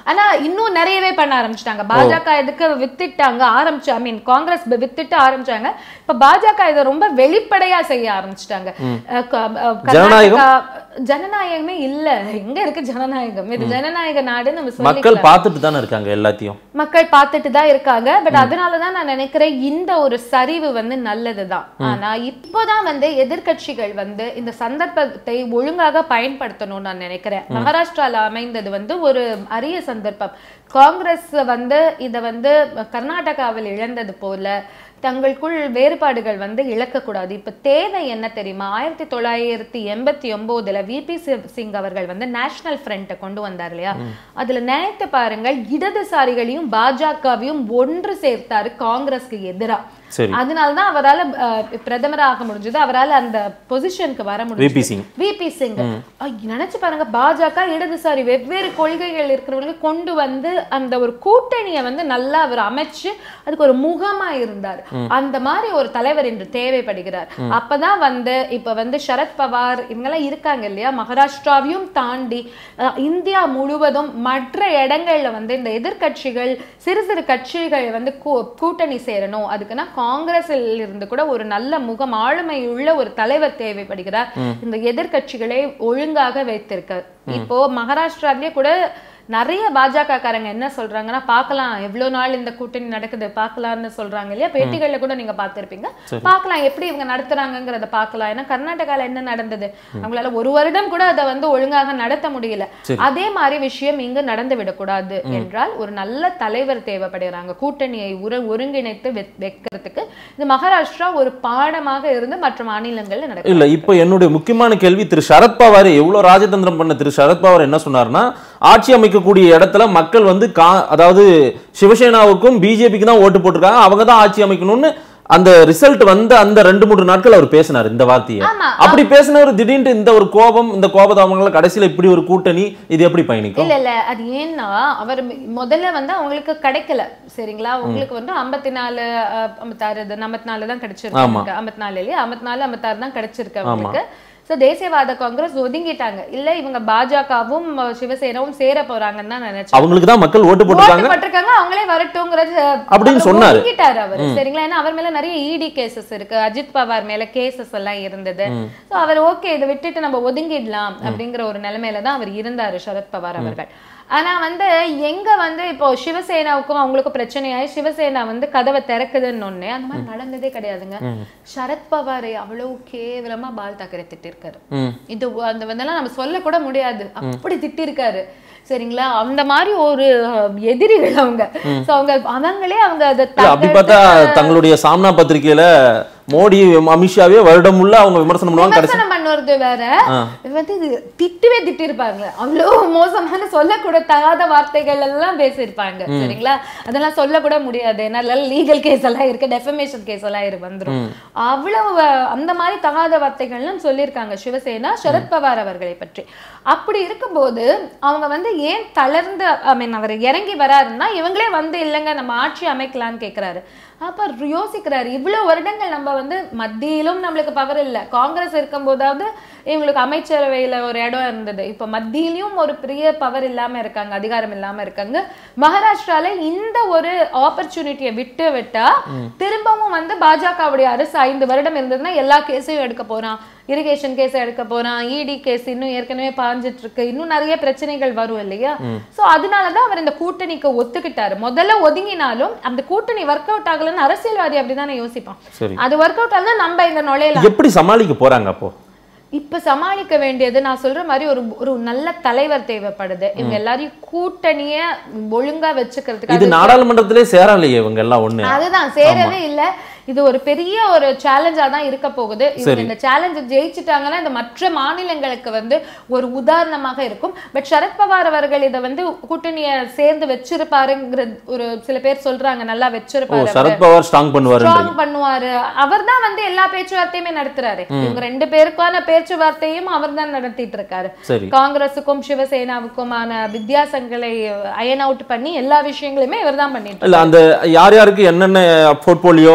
ஆனா இன்னும் நிறையவே பண்ண ஆரம்பிச்சிட்டாங்க பாஜக இதுக்கு வித்துட்டாங்க ஆரம்பிச்சு ஐ மீன் காங்கிரஸ் ப- வித்துட்டு ஆரம்பிச்சாங்க இப்ப பாஜக இதை ரொம்ப வெளிப்படையா செய்ய ஆரம்பிச்சிட்டாங்க அஹ் க- அஹ் ஜனநாயகம்? கர்நாடகா ஜனநாயகமே இல்ல எங்க இருக்கு ஜனநாயகம் இது ஜனநாயக நாடு நம்ம மக்கள் சொல்லிக்கலாம் பார்த்துட்டு தானே இருக்காங்க எல்லாத்தையும் மக்கள் பார்த்துட்டு தான் இருக்காங்க பட் அதனாலதான் நான் நினைக்கிறேன் இந்த ஒரு சரிவு வந்து நல்லதுதான் ஆனா இப்போதான் வந்து எதிர்க்கட்சிகள் வந்து இந்த சந்தர்ப்பத்தை ஒழுங்காக பயன்படுத்தணும்னு நான் நினைக்கிறேன் மகாராஷ்டிரால அமைந்தது வந்து ஒரு அரிய சந்தர்ப்பம் காங்கிரஸ் வந்து இத வந்து கர்நாடகாவில் இழந்தது போல தங்களுக்குள் வேறுபாடுகள் வந்து இழக்கக்கூடாது இப்ப தேவை என்ன தெரியுமா ஆயிரத்தி தொள்ளாயிரத்தி எண்பத்தி ஒன்பதுல விபி சிங் அவர்கள் வந்து நேஷனல் ஃப்ரண்ட்டை கொண்டு வந்தார் இல்லையா அதுல நினைத்து பாருங்கள் இடதுசாரிகளையும் பாஜகவையும் ஒன்று சேர்த்தாரு காங்கிரஸ்க்கு எதிரா சரி அதனாலதான் அவரால அஹ், பிரதமரா ஆக முடிஞ்சது அவரால அந்த பொசிஷனுக்கு வர முடிஞ்சது விபி சிங் விபி சிங் ஐ, நினைச்சு பாருங்க பாஜக இடதுசாரி வெவ்வேறு கொள்கைகள் இருக்கிறவங்களை கொண்டு வந்து அந்த ஒரு கூட்டணியை வந்து நல்லா அவர் அமைச்சு அதுக்கு ஒரு முகமா இருந்தார் அந்த மாதிரி ஒரு தலைவர் இன்று தேவைப்படுகிறார் அப்பதான் வந்து இப்ப வந்து சரத் பவார் இவங்கெல்லாம் இருக்காங்க இல்லையா மகாராஷ்டிராவையும் தாண்டி அஹ், இந்தியா முழுவதும் மற்ற இடங்கள்ல வந்து இந்த எதிர்க்கட்சிகள் சிறு சிறு கட்சிகள் வந்து கூ- கூட்டணி சேரணும் அதுக்குன்னா காங்கிரஸில் இருந்து கூட ஒரு நல்ல முகம் ஆளுமை உள்ள ஒரு தலைவர் தேவைப்படுகிறார் இந்த எதிர்க்கட்சிகளை ஒழுங்காக வைத்திருக்க இப்போ மகாராஷ்டிராவிலேயே கூட நிறைய பாஜக காரங்க என்ன சொல்றாங்கன்னா பார்க்கலாம் எவ்வளவு நாள் இந்த கூட்டணி நடக்குது பார்க்கலாம்னு சொல்றாங்க இல்லையா பேட்டிகள்ல கூட நீங்க பார்த்திருப்பீங்க பார்க்கலாம் எப்படி இவங்க நடத்துறாங்கங்கிறத பார்க்கலாம் ஏன்னா கர்நாடகால என்ன நடந்தது அவங்களால ஒரு வருடம் கூட அதை வந்து ஒழுங்காக நடத்த முடியல அதே மாதிரி விஷயம் இங்கு நடந்து விடக்கூடாது என்றால் ஒரு நல்ல தலைவர் தேவைப்படுகிறாங்க கூட்டணியை உர ஒருங்கிணைத்து வெ- வைக்கிறதுக்கு இது மகாராஷ்டிரா ஒரு பாடமாக இருந்து மற்ற மாநிலங்கள்ல நடக்கும் இல்ல இப்போ என்னுடைய முக்கியமான கேள்வி திரு சரத்பவார் எவ்வளவு ராஜதந்திரம் பண்ண திரு சரத்பவார் என்ன சொன்னார்னா ஆட்சி அமைக்கக்கூடிய இடத்துல மக்கள் வந்து கா அதாவது சிவசேனாவுக்கும் பிஜேபிக்கு தான் ஓட்டு போட்டிருக்காங்க அவங்க தான் ஆட்சி அமைக்கணும்னு அந்த ரிசல்ட் வந்து அந்த ரெண்டு மூன்று நாட்கள் அவர் பேசினார் இந்த வார்த்தையை ஆமா அப்படி பேசினவர் திடீர்னு இந்த ஒரு கோபம் இந்த கோபதாபங்களை கடைசியில இப்படி ஒரு கூட்டணி இது எப்படி பயணிக்கும் இல்ல இல்ல அது ஏன்னா அவர் மி- முதல்ல வந்து அவங்களுக்கு கிடைக்கல சரிங்களா உங்களுக்கு வந்து ஐம்பத்தி நாலு ஐம்பத்தாறு ஐம்பத்தி நாலு தான் கிடைச்சிருக்கு ஐம்பத்தி நாலு இல்லையா ஐம்பத்தி நாலு ஐம்பத்தாறு தான் கிடைச்சிருக்கு அவங்களுக்கு சோ தேசியவாத காங்கிரஸ் ஒதுங்கிட்டாங்க இல்ல இவங்க பாஜகவும் சிவசேனாவும் சேர போறாங்கன்னு தான் நினைச்சேன் அவங்களுக்கு தான் மக்கள் ஓட்டு போட்டிருக்காங்க ஓட்டு போட்டிருக்காங்க அவங்களே வரட்டுங்கிறது அப்படின்னு அவர் சொன்னாரு. ஒதுக்கிட்டாரு அவர் சரிங்களா ஏன்னா அவர் மேல நிறைய இடி கேசஸ் இருக்கு அஜித் பவார் மேல கேசஸ் எல்லாம் இருந்தது சோ அவர் ஓகே இதை விட்டுட்டு நம்ம ஒதுங்கிடலாம் அப்படிங்கிற ஒரு நிலைமையில தான் அவர் இருந்தாரு சரத் பவார் அவர்கள் ஆனா வந்து எங்க வந்து இப்போ சிவசேனாவுக்கும் அவங்களுக்கும் பிரச்சனையாயி சிவசேனா வந்து கதவை திறக்குதுன்னு ஒண்ணு அந்த மாதிரி நடந்ததே கிடையாதுங்க சரத் பவாரை அவ்வளவு கேவலமா பால் தாக்கரே திட்டிருக்காரு ம். இது அந்த வந்தெல்லாம் நம்ம சொல்ல கூட முடியாது அப்படி திட்டிருக்காரு சரிங்களா அந்த மாதிரி ஒரு அஹ், எதிரிகள் அவங்க சோ அவங்க அவங்களே அவங்க அதை இல்ல, அப்படி பார்த்தா தங்களுடைய சாம்னா பத்திரிகையில மோடி அமித்ஷாவே வருடம் உள்ள அவங்க விமர்சனம் பண்ணுவாங்க கடைசி விமர்சனம் பண்ணுறது வேற இது வந்து இது திட்டுவே திட்டிருப்பாங்க அவ்வளோ மோசமான சொல்லக்கூட தகாத வார்த்தைகள் எல்லாம் பேசியிருப்பாங்க சரிங்களா அதெல்லாம் சொல்லக்கூட முடியாது ஏன்னா லீகல் கேஸ் எல்லாம் இருக்கு டெஃபமேஷன் கேஸ் எல்லாம் இரு வந்துரும் அவ்வளவு அஹ், அந்த மாதிரி தகாத வார்த்தைகள்லாம் சொல்லியிருக்காங்க சிவசேனா சரத்பவார் அவர்களை பற்றி அப்படி இருக்கும்போது அவங்க வந்து ஏன் தளர்ந்து ஐ மீன் அவர் இறங்கி வராருன்னா இவங்களே வந்து இல்லைங்க நம்ம ஆட்சி அமைக்கலாம்னு கேக்குறாரு அப்ப யோசிக்கிறாரு இவ்வளவு வருடங்கள் நம்ம வந்து மத்தியிலும் நம்மளுக்கு பவர் இல்ல காங்கிரஸ் இருக்கும் போதாவது இவங்களுக்கு அமைச்சரவையில ஒரு இடம் இருந்தது இப்ப மத்தியிலும் ஒரு பெரிய பவர் இல்லாம இருக்காங்க அதிகாரம் இல்லாம இருக்காங்க மகாராஷ்டிரால இந்த ஒரு ஆப்பர்ச்சுனிட்டியை விட்டு விட்டா திரும்பவும் வந்து பாஜகவுடைய அரசு ஐந்து வருடம் இருந்ததுன்னா எல்லா கேஸையும் எடுக்க போறான் இரிகேஷன் கேஸ் எடுக்க போறான் இடி கேஸ் இன்னும் ஏற்கனவே பாஞ்சிட்டு இருக்கு இன்னும் நிறைய பிரச்சனைகள் வரும் இல்லையா சோ அதனாலதான் அவர் இந்த கூட்டணிக்கு ஒத்துக்கிட்டாரு முதல்ல ஒதுங்கினாலும் அந்த கூட்டணி ஒர்க் அவுட் ஆகலன்னு அரசியல்வாதி அப்படிதானே யோசிப்பான் சரி அது ஒர்க் அவுட் ஆகலாம் நம்ம இந்த நுழையலாம் எப்படி சமாளிக்க போறாங்க அப்போ இப்ப சமாளிக்க வேண்டியது நான் சொல்ற மாதிரி ஒரு ஒரு நல்ல தலைவர் தேவைப்படுது இவங்க எல்லாரையும் கூட்டணிய ஒழுங்கா வச்சுக்கிறதுக்கு இது அது- நாடாளுமன்றத்திலே சேரலையே இவங்க எல்லாம் ஒண்ணு அதுதான் சேரவே இல்ல இது ஒரு பெரிய ஒரு சேலஞ்சா தான் இருக்க போகுது இவங்க சரி. இந்த சேலஞ்சை ஜெயிச்சிட்டாங்கன்னா இந்த மற்ற மாநிலங்களுக்கு வந்து ஒரு உதாரணமாக இருக்கும் பட் சரத்பவார் அவர்கள் இதை வந்து கூட்டணிய சேர்ந்து வச்சிருப்பாருங்கிற ஒரு சில பேர் சொல்றாங்க நல்லா ஓ வச்சிருப்பாரு அவரு. சரத்பவார் ஸ்ட்ராங் பண்ணுவாருன்றீங்க ஸ்ட்ராங் பண்ணுவாரு அவர்தான் வந்து எல்லா பேச்சுவார்த்தையுமே நடத்துறாரு இவங்க ரெண்டு பேருக்கான பேச்சுவார்த்தையும் அவர்தான் நடத்திட்டு இருக்காரு சரி காங்கிரஸுக்கும் சிவசேனாவுக்குமான வித்தியாசங்களை அயன் அவுட் பண்ணி எல்லா விஷயங்களுமே இவர்தான் பண்ணிட்டு இல்ல அந்த யார் யாருக்கு என்னென்ன போர்ட்போலியோ பிளஸ்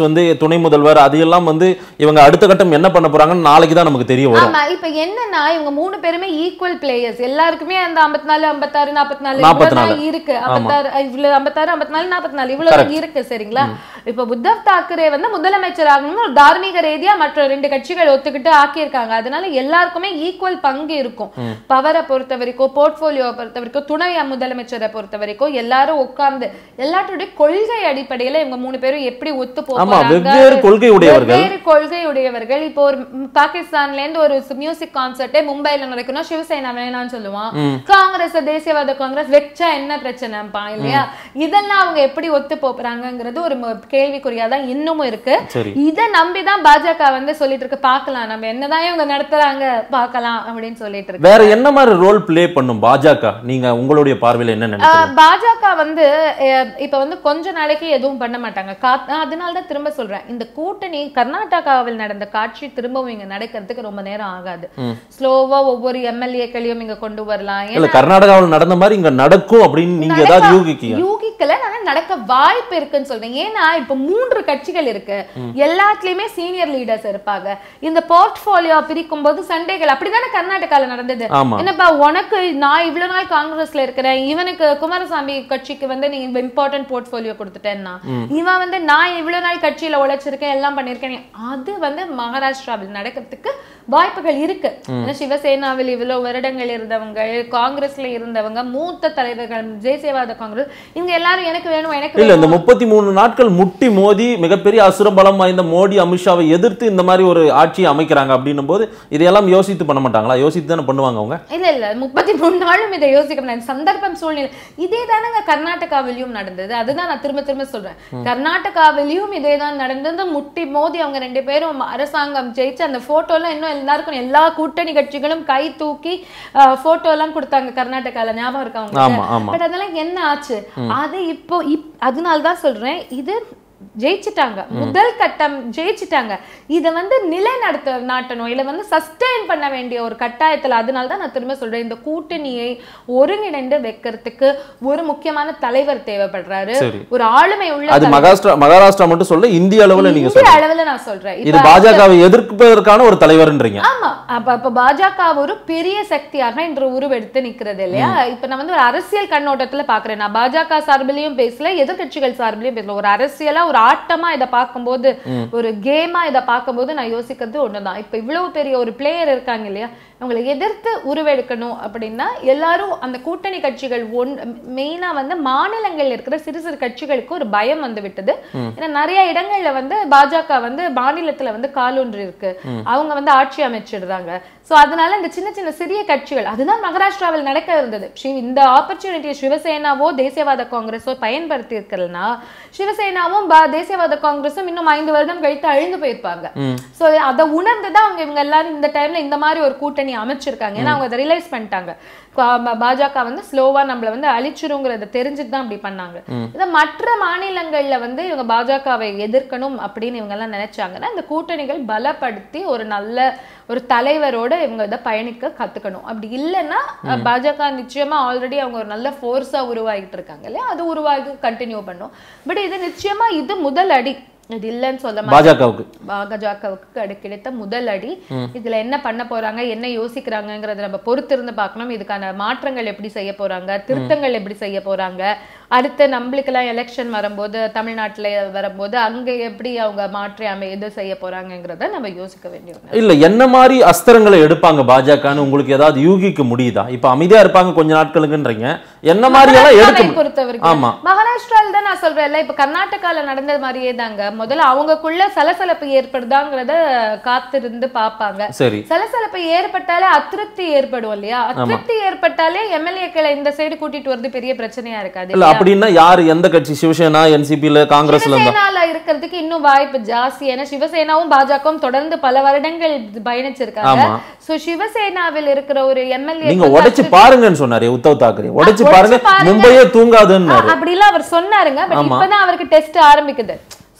வந்து துணை முதல்வர் அது எல்லாம் வந்து இவங்க அடுத்த கட்டம் என்ன பண்ண போறாங்கன்னு நாளைக்கு தான் நமக்கு தெரிய வரும் ஆமா இப்ப என்னன்னா இவங்க மூணு பேருமே ஈக்குவல் பிளேயர்ஸ் எல்லாருக்குமே அந்த 54 54 44 44. இவ்வளவுதான் இருக்கு 56 இவ்வளவு 56 54 44 இவ்வளவு இருக்கு சரிங்களா இப்ப உத்தவ் தாக்கரே வந்து முதலமைச்சர் ஆகணும்னு ஒரு தார்மீக ரீதியா மற்ற ரெண்டு கட்சிகள் ஒத்துக்கிட்டு ஆக்கியிருக்காங்க அதனால எல்லாருக்குமே ஈக்குவல் பங்கு இருக்கும் பவரை பொறுத்த வரைக்கும் போர்ட்போலியோவை பொறுத்த வரைக்கும் துணை முதலமைச்சரை பொறுத்த வரைக்கும் எல்லாரும் உட்கார்ந்து எல்லாத்துடைய கொள்கை அடிப்படையில இவங்க மூணு பேரும் எப்படி ஒத்து ஆமா போறாங்க வெவ்வேறு கொள்கை உடையவர்கள் வெவ்வேறு கொள்கை உடையவர்கள் இப்போ ஒரு ம், பாகிஸ்தான்ல இருந்து ஒரு மியூசிக் கான்சர்ட்டே மும்பைல நடக்கணும் சிவசேனா வேணாம்னு சொல்லுவான் காங்கிரஸ் தேசியவாத காங்கிரஸ் வெச்சா என்ன பிரச்சனைப்பா இல்லையா இதெல்லாம் அவங்க எப்படி ஒத்து போறாங்கங்கிறது ஒரு ம- கேள்விக்குறியா தான் இன்னமும் இருக்கு சரி இத நம்பிதான் பாஜக வந்து சொல்லிட்டு இருக்கு பார்க்கலாம் நம்ம என்னதான் இவங்க நடத்துறாங்க பார்க்கலாம் அப்படின்னு சொல்லிட்டு இருக்கு வேற என்ன மாதிரி ரோல் ப்ளே பண்ணும் பாஜக நீங்க உங்களுடைய பார்வையில என்ன நினைக்கிறீங்க ஆஹ் பாஜக வந்து அஹ், இப்ப வந்து கொஞ்ச நாளைக்கு எதுவும் பண்ண மாட்டாங்க கா- நான் அதனால தான் திரும்ப சொல்றேன் இந்த கூட்டணி கர்நாடகாவில் நடந்த காட்சி திரும்பவும் இங்க நடக்கிறதுக்கு ரொம்ப நேரம் ஆகாது ஸ்லோவா ஒவ்வொரு எம்எல்ஏக்களையும் இங்க கொண்டு வரலாம் இல்ல ஏன்னா கர்நாடகாவில் நடந்த மாதிரி இங்க நடக்கும் அப்படின்னு நீங்க ஏதாவது யூகிக்கீங்க யூகிக்கல ஆனா நடக்க வாய்ப்பு இருக்குன்னு சொல்றேன் ஏன்னா இப்ப மூன்று கட்சிகள் இருக்கு எல்லாத்துலயுமே சீனியர் லீடர்ஸ் இருப்பாங்க இந்த போர்ட்ஃபோலியோ பிரிக்கும் போது சண்டைகள் அப்படிதானே கர்நாடகால நடந்தது ஆமா என்னப்பா உனக்கு நான் இவ்வளவு நாள் காங்கிரஸ்ல இருக்கிறேன் இவனுக்கு குமாரசாமி கட்சிக்கு வந்து நீ இம்பார்ட்டன்ட் போர்ட்ஃபோலியோ கொடுத்துட்டேன்னா இவன் வந்து நான் இவ்வளவு நாள் கட்சியில உழைச்சிருக்கேன் எல்லாம் பண்ணிருக்கேன் அது வந்து மகாராஷ்டிராவில் நடக்கிறதுக்கு வாய்ப்புகள் இருக்கு ஏன்னா சிவசேனாவில் இவ்வளவு வருடங்கள் இருந்தவங்க காங்கிரஸ்ல இருந்தவங்க மூத்த தலைவர்கள் தேசியவாத காங்கிரஸ் இவங்க எல்லாரும் எனக்கு வேணும் எனக்கு இல்ல இந்த வேணும் முப்பத்தி மூணு நாட்கள் முட்டி மோதி மிகப்பெரிய அசுரபலம் வாய்ந்த மோடி அமித்ஷாவை எதிர்த்து இந்த மாதிரி ஒரு ஆட்சியை அமைக்கிறாங்க அப்படின்னும் போது இதையெல்லாம் யோசித்து பண்ண மாட்டாங்களா யோசித்து தானே பண்ணுவாங்க அவங்க இல்ல இல்ல முப்பத்தி மூணு நாளும் இதை யோசிக்க முடியாது சந்தர்ப்பம் சூழ்நிலை இதே தானங்க கர்நாடகாவிலையும் நடந்தது அதுதான் நான் திரும்ப திரும்ப சொல்றேன் கர்நாடகாவிலையும் இதே தான் நடந்தது முட்டி மோதி அவங்க ரெண்டு பேரும் அரசாங்கம் ஜெயிச்சு அந்த போட்டோ எல்லாம் இன்னும் எல்லாருக்கும் எல்லா கூட்டணி கட்சிகளும் கை தூக்கி போட்டோ எல்லாம் கொடுத்தாங்க கர்நாடகால ஞாபகம் இருக்கா ஆமா உங்களுக்கு ஆமா பட் அதெல்லாம் என்ன ஆச்சு அது இப்போ இப் அதனால தான் சொல்றேன் இது ஜெயிச்சிட்டாங்க முதல் கட்டம் ஜெயிச்சிட்டாங்க இதை வந்து நிலைநடத்த நாட்டணும் இல்ல வந்து சஸ்டெயின் பண்ண வேண்டிய ஒரு கட்டாயத்துல அதனால தான் நான் திரும்ப சொல்றேன் இந்த கூட்டணியை ஒருங்கிணைந்து வைக்கிறதுக்கு ஒரு முக்கியமான தலைவர் தேவைப்படுறாரு சரி ஒரு ஆளுமை உள்ள அது தலைவர். மகாராஷ்டிரா மகாராஷ்டிரா மட்டும் சொல்ல இந்திய அளவுல நீங்க இந்திய சொல்றீங்க அளவுல நான் சொல்றேன் இது இப்ப பாஜகவை எதிர்ப்பதற்கான ஒரு தலைவர்ன்றீங்க ஆமா அப்ப அப்ப பாஜக ஒரு பெரிய சக்தியாக இன்று உருவெடுத்து நிக்கிறது இல்லையா இப்ப நான் வந்து ஒரு அரசியல் கண்ணோட்டத்துல பாக்குறேன் நான் பாஜக சார்பிலையும் பேசல எதிர்க்கட்சிகள் சார்பிலையும் பேசல ஒரு அரசியலா ஒரு ஆட்டமா இதை பார்க்கும்போது ஒரு கேமா இதை பார்க்கும்போது நான் யோசிக்கிறது ஒண்ணுதான் இப்ப இவ்வளவு பெரிய ஒரு பிளேயர் இருக்காங்க இல்லையா அவங்களை எதிர்த்து உருவெடுக்கணும் அப்படின்னா எல்லாரும் அந்த கூட்டணி கட்சிகள் ஒன் மெயினா வந்து மாநிலங்கள்ல இருக்கிற சிறு சிறு கட்சிகளுக்கு ஒரு பயம் வந்து விட்டது ஏன்னா நிறைய இடங்கள்ல வந்து பாஜக வந்து மாநிலத்துல வந்து காலூன்றி இருக்கு அவங்க வந்து ஆட்சி அமைச்சிடுறாங்க சோ அதனால இந்த சின்ன சின்ன சிறிய கட்சிகள் அதுதான் மகாராஷ்டிராவில் நடக்க இருந்தது ஷி- இந்த ஆப்பர்ச்சுனிட்டியை சிவசேனாவோ தேசியவாத காங்கிரஸோ பயன்படுத்தி இருக்கலனா சிவசேனாவும் பா- தேசியவாத காங்கிரஸும் இன்னும் ஐந்து வருடம் கழித்து அழிந்து போயிருப்பாங்க ம். சோ அதை உணர்ந்துதான் அவங்க இவங்க எல்லாரும் இந்த டைம்ல இந்த மாதிரி ஒரு கூட்டணி அமைச்சிருக்காங்க ஏன்னா அவங்க அதை ரியலைஸ் பண்ணிட்டாங்க கா- பா- பாஜக வந்து ஸ்லோவா நம்மள வந்து அழிச்சிருங்கிறத தெரிஞ்சுட்டு தான் அப்படி பண்ணாங்க இதை மற்ற மாநிலங்கள்ல வந்து இவங்க பாஜகவை எதிர்க்கணும் அப்படின்னு இவங்க எல்லாம் நினைச்சாங்கன்னா இந்த கூட்டணிகள் பலப்படுத்தி ஒரு நல்ல ஒரு தலைவரோட இவங்க இதை பயணிக்க கத்துக்கணும் அப்படி இல்லைன்னா பாஜக நிச்சயமா ஆல்ரெடி அவங்க ஒரு நல்ல ஃபோர்ஸா உருவாகிட்டு இருக்காங்க இல்லையா அது உருவாகி கண்டினியூ பண்ணும் பட் இது நிச்சயமா இது முதல் அடி இது இல்லைன்னு சொல்ல மாட்டேன். பாஜகவுக்கு பாஜகவுக்கு அடி கிடைத்த முதல் அடி இதுல என்ன பண்ண போறாங்க என்ன யோசிக்கிறாங்கங்கறத நம்ம பொறுத்திருந்து பார்க்கணும் இதுக்கான மாற்றங்கள் எப்படி செய்ய போறாங்க திருத்தங்கள் எப்படி செய்ய போறாங்க அடுத்து நம்மளுக்கெல்லாம் எலெக்ஷன் வரும்போது தமிழ்நாட்டுல வரும்போது அங்க எப்படி அவங்க மாற்றி அமை இது செய்ய போறாங்கங்கிறத நம்ம யோசிக்க வேண்டிய ஒண்ணு. இல்ல என்ன மாதிரி அஸ்திரங்களை எடுப்பாங்க பாஜகன்னு உங்களுக்கு ஏதாவது யூகிக்க முடியுதா இப்ப அமைதியா இருப்பாங்க கொஞ்ச நாட்களுக்குன்றீங்க என்ன மாதிரி எல்லாம் எடுக்க மகாராஷ்டிராவை மு- பொறுத்த வரைக்கும் ஆமா மகாராஷ்டிரால தான் நான் சொல்றேன்ல இப்ப கர்நாடகால நடந்தது மாதிரியே தாங்க முதல்ல அவங்கக்குள்ள சலசலப்பு ஏற்படுதாங்கிறத காத்திருந்து பாப்பாங்க சரி சலசலப்பு ஏற்பட்டாலே அதிருப்தி ஏற்படும் இல்லையா அதிருப்தி ஏற்பட்டாலே எம்எல்ஏக்களை இந்த சைடு கூட்டிட்டு வரது பெரிய பிரச்சனையா இருக்காது இல்ல இல்லையா? அப்படின்னா யாரு எந்த கட்சி சிவசேனா என்சிபில காங்கிரஸ்ல இருந்தா சிவசேனால இருக்கிறதுக்கு இன்னும் வாய்ப்பு ஜாஸ்தி ஏன்னா சிவசேனாவும் பாஜகவும் தொடர்ந்து பல வருடங்கள் பயணிச்சிருக்காங்க ஆமா சோ சிவசேனாவில் இருக்கிற ஒரு எம்எல்ஏ நீங்க உடைச்சு பாருங்கன்னு சொன்னாரு உத்தவ் தாக்கரே உடைச்சு உடைச்சு பாருங்க பாருங்க. மும்பையே தூங்காதுன்னு அப்படிலாம் அவர் சொன்னாருங்க பட் ஆமா. இப்பதான் அவருக்கு டெஸ்ட் ஆரம்பிக்குது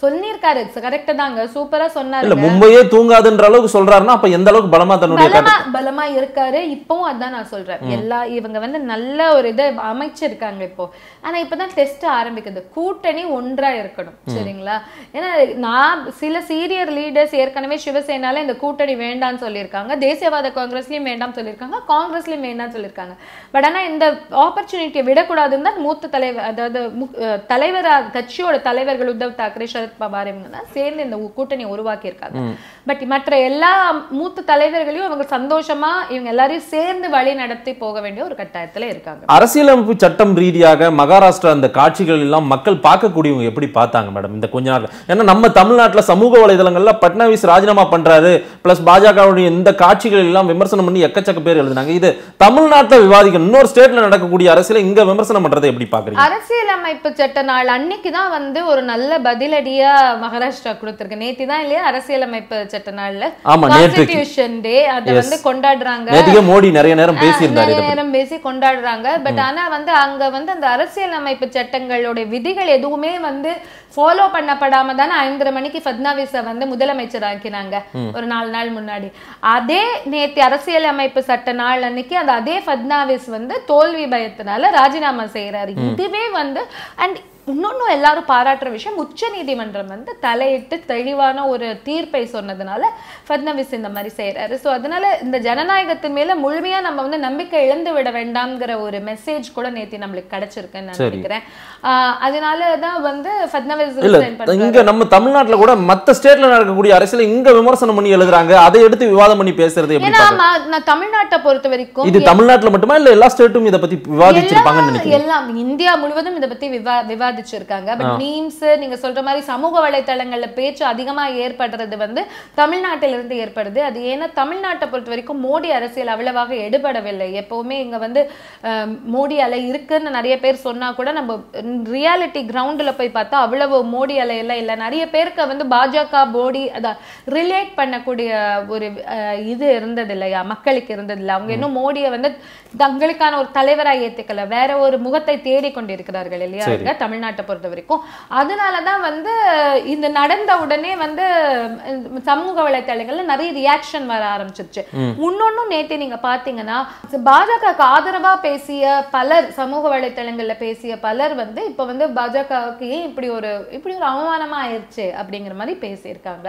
சொல்லியிருக்காரு கரெக்ட் தாங்க சூப்பரா இல்ல சொன்னாரு மும்பையே தூங்காதுன்ற அளவுக்கு சொல்றாருன்னா அப்ப எந்த அளவுக்கு பலமா தன்னுடைய பலமா கட்டு பலமா இருக்காரு இப்பவும் அதான் நான் சொல்றேன் எல்லா இவங்க வந்து நல்ல ஒரு இதை அமைச்சிருக்காங்க இப்போ ஆனா இப்பதான் டெஸ்ட் ஆரம்பிக்குது கூட்டணி ஒன்றா இருக்கணும் சரிங்களா ஏன்னா நான் சில சீனியர் லீடர்ஸ் ஏற்கனவே சிவசேனால இந்த கூட்டணி வேண்டாம்னு சொல்லியிருக்காங்க தேசியவாத காங்கிரஸ்லயும் வேண்டாம்னு சொல்லியிருக்காங்க காங்கிரஸ்லயும் வேண்டாம்னு சொல்லியிருக்காங்க பட் ஆனா இந்த ஆப்பர்ச்சுனிட்டியை விடக்கூடாதுன்னு தான் மூத்த தலைவர் அதாவது மு- அஹ் தலைவரா கட்சியோட தலைவர்கள் உத்தவ் தாக்கரே சரத் பவார் இவங்க தான் சேர்ந்து இந்த கூட்டணியை உருவாக்கி இருக்காங்க பட் மற்ற எல்லா மூத்த தலைவர்களையும் இவங்க சந்தோஷமா இவங்க எல்லாரையும் சேர்ந்து வழி நடத்தி போக வேண்டிய ஒரு கட்டாயத்துல இருக்காங்க அரசியலமைப்பு சட்டம் ரீதியாக மகாராஷ்டிரா அந்த காட்சிகள் எல்லாம் மக்கள் பார்க்கக்கூடியவங்க எப்படி பார்த்தாங்க மேடம் இந்த கொஞ்ச நாள் ஏன்னா நம்ம தமிழ்நாட்டுல சமூக வலைதளங்கள்ல பட்னாவிஸ் ராஜினாமா பண்றாரு பிளஸ் பாஜகவுடைய இந்த காட்சிகள் எல்லாம் விமர்சனம் பண்ணி எக்கச்சக்க பேர் எழுதினாங்க இது தமிழ்நாட்டுல விவாதிக்கணும் இன்னொரு ஸ்டேட்ல நடக்கக்கூடிய அரசியல இங்க விமர்சனம் பண்றதை எப்படி பாக்குறீங்க அரசியலமைப்பு சட்ட நாள் அன்னைக்கு தான் வந்து ஒரு நல்ல பதிலடியா மகாராஷ்டிரா கொடுத்திருக்கு நேத்தி தான் இல்லையா அரசியலமைப்பு சட்ட நாள்ல ஆமா, நேற்றைக்கு. கான்ஸ்டிடியூஷன் டே அதை Yes. வந்து கொண்டாடுறாங்க நேற்றுக்கே மோடி நிறைய நேரம் ஆ, பேசியிருந்தாரு நிறைய இதை பத்தி. நேரம் பேசி கொண்டாடுறாங்க பட் ஆனா வந்து அங்க வந்து அந்த அரசியலமைப்பு சட்டங்களோட விதிகள் எதுவுமே வந்து ஃபாலோ பண்ணப்படாம தானே ஐந்தரை மணிக்கு ஃபட்னாவிஸை வந்து முதலமைச்சர் ஆக்கினாங்க ஒரு நாலு நாள் முன்னாடி அதே நேத்து அரசியலமைப்பு சட்ட நாள் அன்னைக்கு அந்த அதே ஃபட்னாவிஸ் வந்து தோல்வி பயத்தினால ராஜினாமா செய்யறாரு இதுவே வந்து அண்ட் இன்னொன்னு எல்லாரும் பாராட்டுற விஷயம் உச்ச நீதிமன்றம் வந்து தலையிட்டு தெளிவான ஒரு தீர்ப்பை சொன்னதுனால ஃபட்னவிஸ் இந்த மாதிரி செய்யறாரு ஸோ அதனால இந்த ஜனநாயகத்தின் மேல முழுமையா நம்ம வந்து நம்பிக்கை இழந்து விட வேண்டாம்ங்கிற ஒரு மெசேஜ் கூட நேத்தி நம்மளுக்கு கிடைச்சிருக்குன்னு நான் சரி. நினைக்கிறேன் ஆஹ் அதனால தான் வந்து ஃபட்னவிஸ் இல்ல resign பண்றாரு. இங்க நம்ம தமிழ்நாட்டுல கூட மத்த ஸ்டேட்ல நடக்கக்கூடிய அரசியல இங்க விமர்சனம் பண்ணி எழுதுறாங்க அதை எடுத்து விவாதம் பண்ணி பேசுறது எப்படி ஏன்னா பாக்குறீங்க? ம- நான் தமிழ்நாட்டை பொறுத்த வரைக்கும் இது தமிழ்நாட்டுல மட்டுமா இல்ல எல்லா ஸ்டேட்டும் இத பத்தி விவாதிச்சிருப்பாங்கன்னு எல்லா- நினைக்கிறேன் எல்லாம் இந்தியா முழுவதும் இத பத்தி விவா விவாதிச்சிருக்காங்க பட் மீம்ஸ் நீங்க சொல்ற மாதிரி சமூக வலைத்தளங்கள்ல பேச்சு அதிகமா ஏற்படுறது வந்து தமிழ்நாட்டில இருந்து ஏற்படுது அது ஏன்னா தமிழ்நாட்டை பொறுத்த வரைக்கும் மோடி அரசியல் அவ்வளவாக எடுபடவில்லை எப்பவுமே இங்க வந்து அஹ், மோடி அலை இருக்குன்னு நிறைய பேர் சொன்னா கூட நம்ம ரியாலிட்டி கிரவுண்ட்ல போய் பார்த்தா அவ்வளவு மோடி அலை எல்லாம் இல்லை நிறைய பேருக்கு வந்து பாஜக மோடி அதான் ரிலேட் பண்ணக்கூடிய ஒரு அஹ், இது இருந்தது இல்லையா மக்களுக்கு இருந்தது இல்லை அவங்க இன்னும் மோடியை வந்து தங்களுக்கான ஒரு தலைவரா ஏத்துக்கல வேற ஒரு முகத்தை தேடிக் கொண்டிருக்கிறார்கள் இல்லையா சரி. இங்க தமிழ்நாட்டை பொறுத்த வரைக்கும் அதனாலதான் வந்து இந்த நடந்த உடனே வந்து அஹ், சமூக வலைத்தளங்கள்ல நிறைய ரியாக்ஷன் வர ஆரம்பிச்சிருச்சு இன்னொன்னும் நேத்து நீங்க பாத்தீங்கன்னா பாஜகவுக்கு ஆதரவா பேசிய பலர் சமூக வலைத்தளங்கள்ல பேசிய பலர் வந்து இப்ப வந்து பாஜகவுக்கு ஏன் இப்படி ஒரு இப்படி ஒரு அவமானமா ஆயிருச்சு அப்படிங்கிற மாதிரி பேசியிருக்காங்க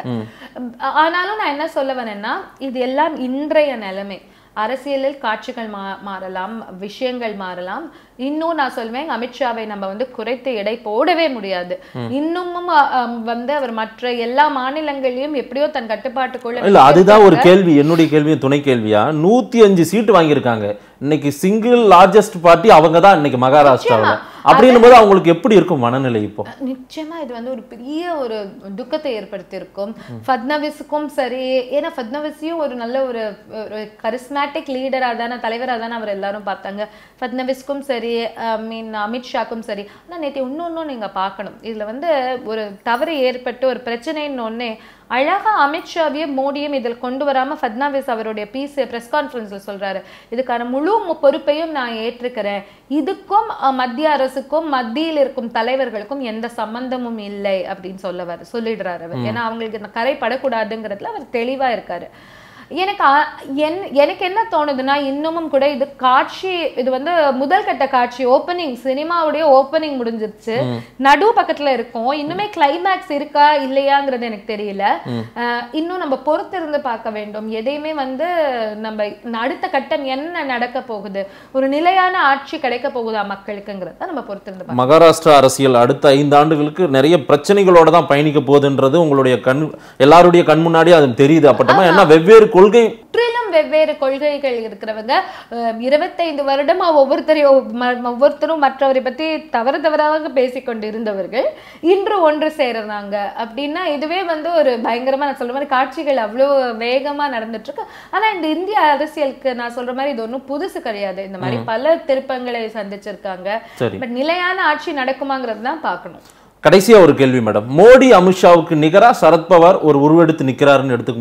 ஆ- ஆனாலும் நான் என்ன சொல்ல வரேன்னா இது எல்லாம் இன்றைய நிலைமை அரசியலில் காட்சிகள் மா மாறலாம் விஷயங்கள் மாறலாம் இன்னும் நான் சொல்வேன் அமித்ஷாவை நம்ம வந்து குறைத்து எடை போடவே முடியாது இன்னமும் அ, அம், வந்து அவர் மற்ற எல்லா மாநிலங்களையும் எப்படியோ தன் கட்டுப்பாட்டுக்குள்ள இல்ல அதுதான் ஒரு கேள்வி என்னுடைய கேள்வியும் துணை கேள்வியா நூத்தி அஞ்சு சீட்டு வாங்கியிருக்காங்க இன்னைக்கு சிங்கிள் லார்ஜஸ்ட் பார்ட்டி அவங்க தான் இன்னைக்கு மகாராஷ்டிராவில் நிச்சயமா. அப்படின்னும் போது அவங்களுக்கு எப்படி இருக்கும் மனநிலை இப்போ நிச்சயமா இது வந்து ஒரு பெரிய ஒரு துக்கத்தை ஏற்படுத்தியிருக்கும் ஃபட்னவிஸுக்கும் சரி ஏன்னா ஃபட்னவிஸையும் ஒரு நல்ல ஒரு ஒரு கரிஸ்மேட்டிக் லீடராக தானே தலைவராக தானே அவர் எல்லாரும் பார்த்தாங்க ஃபட்னவிஸ்க்கும் சரி மீன் அமித்ஷாக்கும் சரி ஆனால் நேற்று இன்னொன்னும் நீங்க பார்க்கணும் இதுல வந்து ஒரு தவறு ஏற்பட்டு ஒரு பிரச்சனைன்னு ஒன்னே அழகா அமித்ஷாவையும் மோடியும் இதில் கொண்டு வராம ஃபட்னாவிஸ் அவருடைய பீஸ் பிரஸ் கான்ஃபரன்ஸ்ல சொல்றாரு இதுக்கான முழு மு- பொறுப்பையும் நான் ஏற்றுக்கிறேன் இதுக்கும் அஹ், மத்திய அரசுக்கும் மத்தியில் இருக்கும் தலைவர்களுக்கும் எந்த சம்பந்தமும் இல்லை அப்படின்னு சொல்ல வர சொல்லிடுறாரு அவர் ஏன்னா அவங்களுக்கு இந்த கரை படக்கூடாதுங்கிறதுல அவர் தெளிவா இருக்காரு எனக்கு அ- என் எனக்கு என்ன தோணுதுன்னா இன்னமும் கூட இது காட்சி இது வந்து முதல் கட்ட காட்சி ஓப்பனிங் சினிமாவுடைய ஓப்பனிங் முடிஞ்சிருச்சு நடு பக்கத்துல இருக்கும் இன்னுமே கிளைமேக்ஸ் இருக்கா இல்லையாங்கிறது எனக்கு தெரியல அஹ், இன்னும் நம்ம பொறுத்திருந்து பார்க்க வேண்டும் எதையுமே வந்து நம்ம அடுத்த கட்டம் என்ன நடக்க போகுது ஒரு நிலையான ஆட்சி கிடைக்க போகுதா மக்களுக்குங்கிறத நம்ம பொறுத்திருந்து பார்க்கணும் மகாராஷ்டிரா அரசியல் அடுத்த ஐந்து ஆண்டுகளுக்கு நிறைய பிரச்சனைகளோட தான் பயணிக்க போகுதுன்றது உங்களுடைய கண் எல்லாருடைய கண் முன்னாடி அது தெரியுது அப்பட்டமா ஏன்னா வெவ்வேறு கொள்கை முற்றிலும் வெவ்வேறு கொள்கைகள் இருக்கிறவங்க அஹ், இருபத்தைந்து வருடமா ஒவ்வொருத்தரையும் ம- ஒவ்வொருத்தரும் மற்றவரை பத்தி தவறு தவறாக பேசிக்கொண்டு இருந்தவர்கள் இன்று ஒன்று சேருறாங்க அப்படின்னா இதுவே வந்து ஒரு பயங்கரமா நான் சொல்ற மாதிரி காட்சிகள் அவ்வளோ வேகமா நடந்துட்டு இருக்கு ஆனா இந்த இந்திய அரசியலுக்கு நான் சொல்ற மாதிரி இது ஒன்றும் புதுசு கிடையாது இந்த மாதிரி பல திருப்பங்களை சந்திச்சிருக்காங்க சரி பட் நிலையான ஆட்சி நடக்குமாங்கிறது தான் பார்க்கணும் கடைசியா ஒரு கேள்வி மேடம் மோடி அமித்ஷாவுக்கு நிகரா சரத்பவார் ஒரு உருவெடுத்து நிக்கிறாருன்னு எடுத்துக்க முடியுமா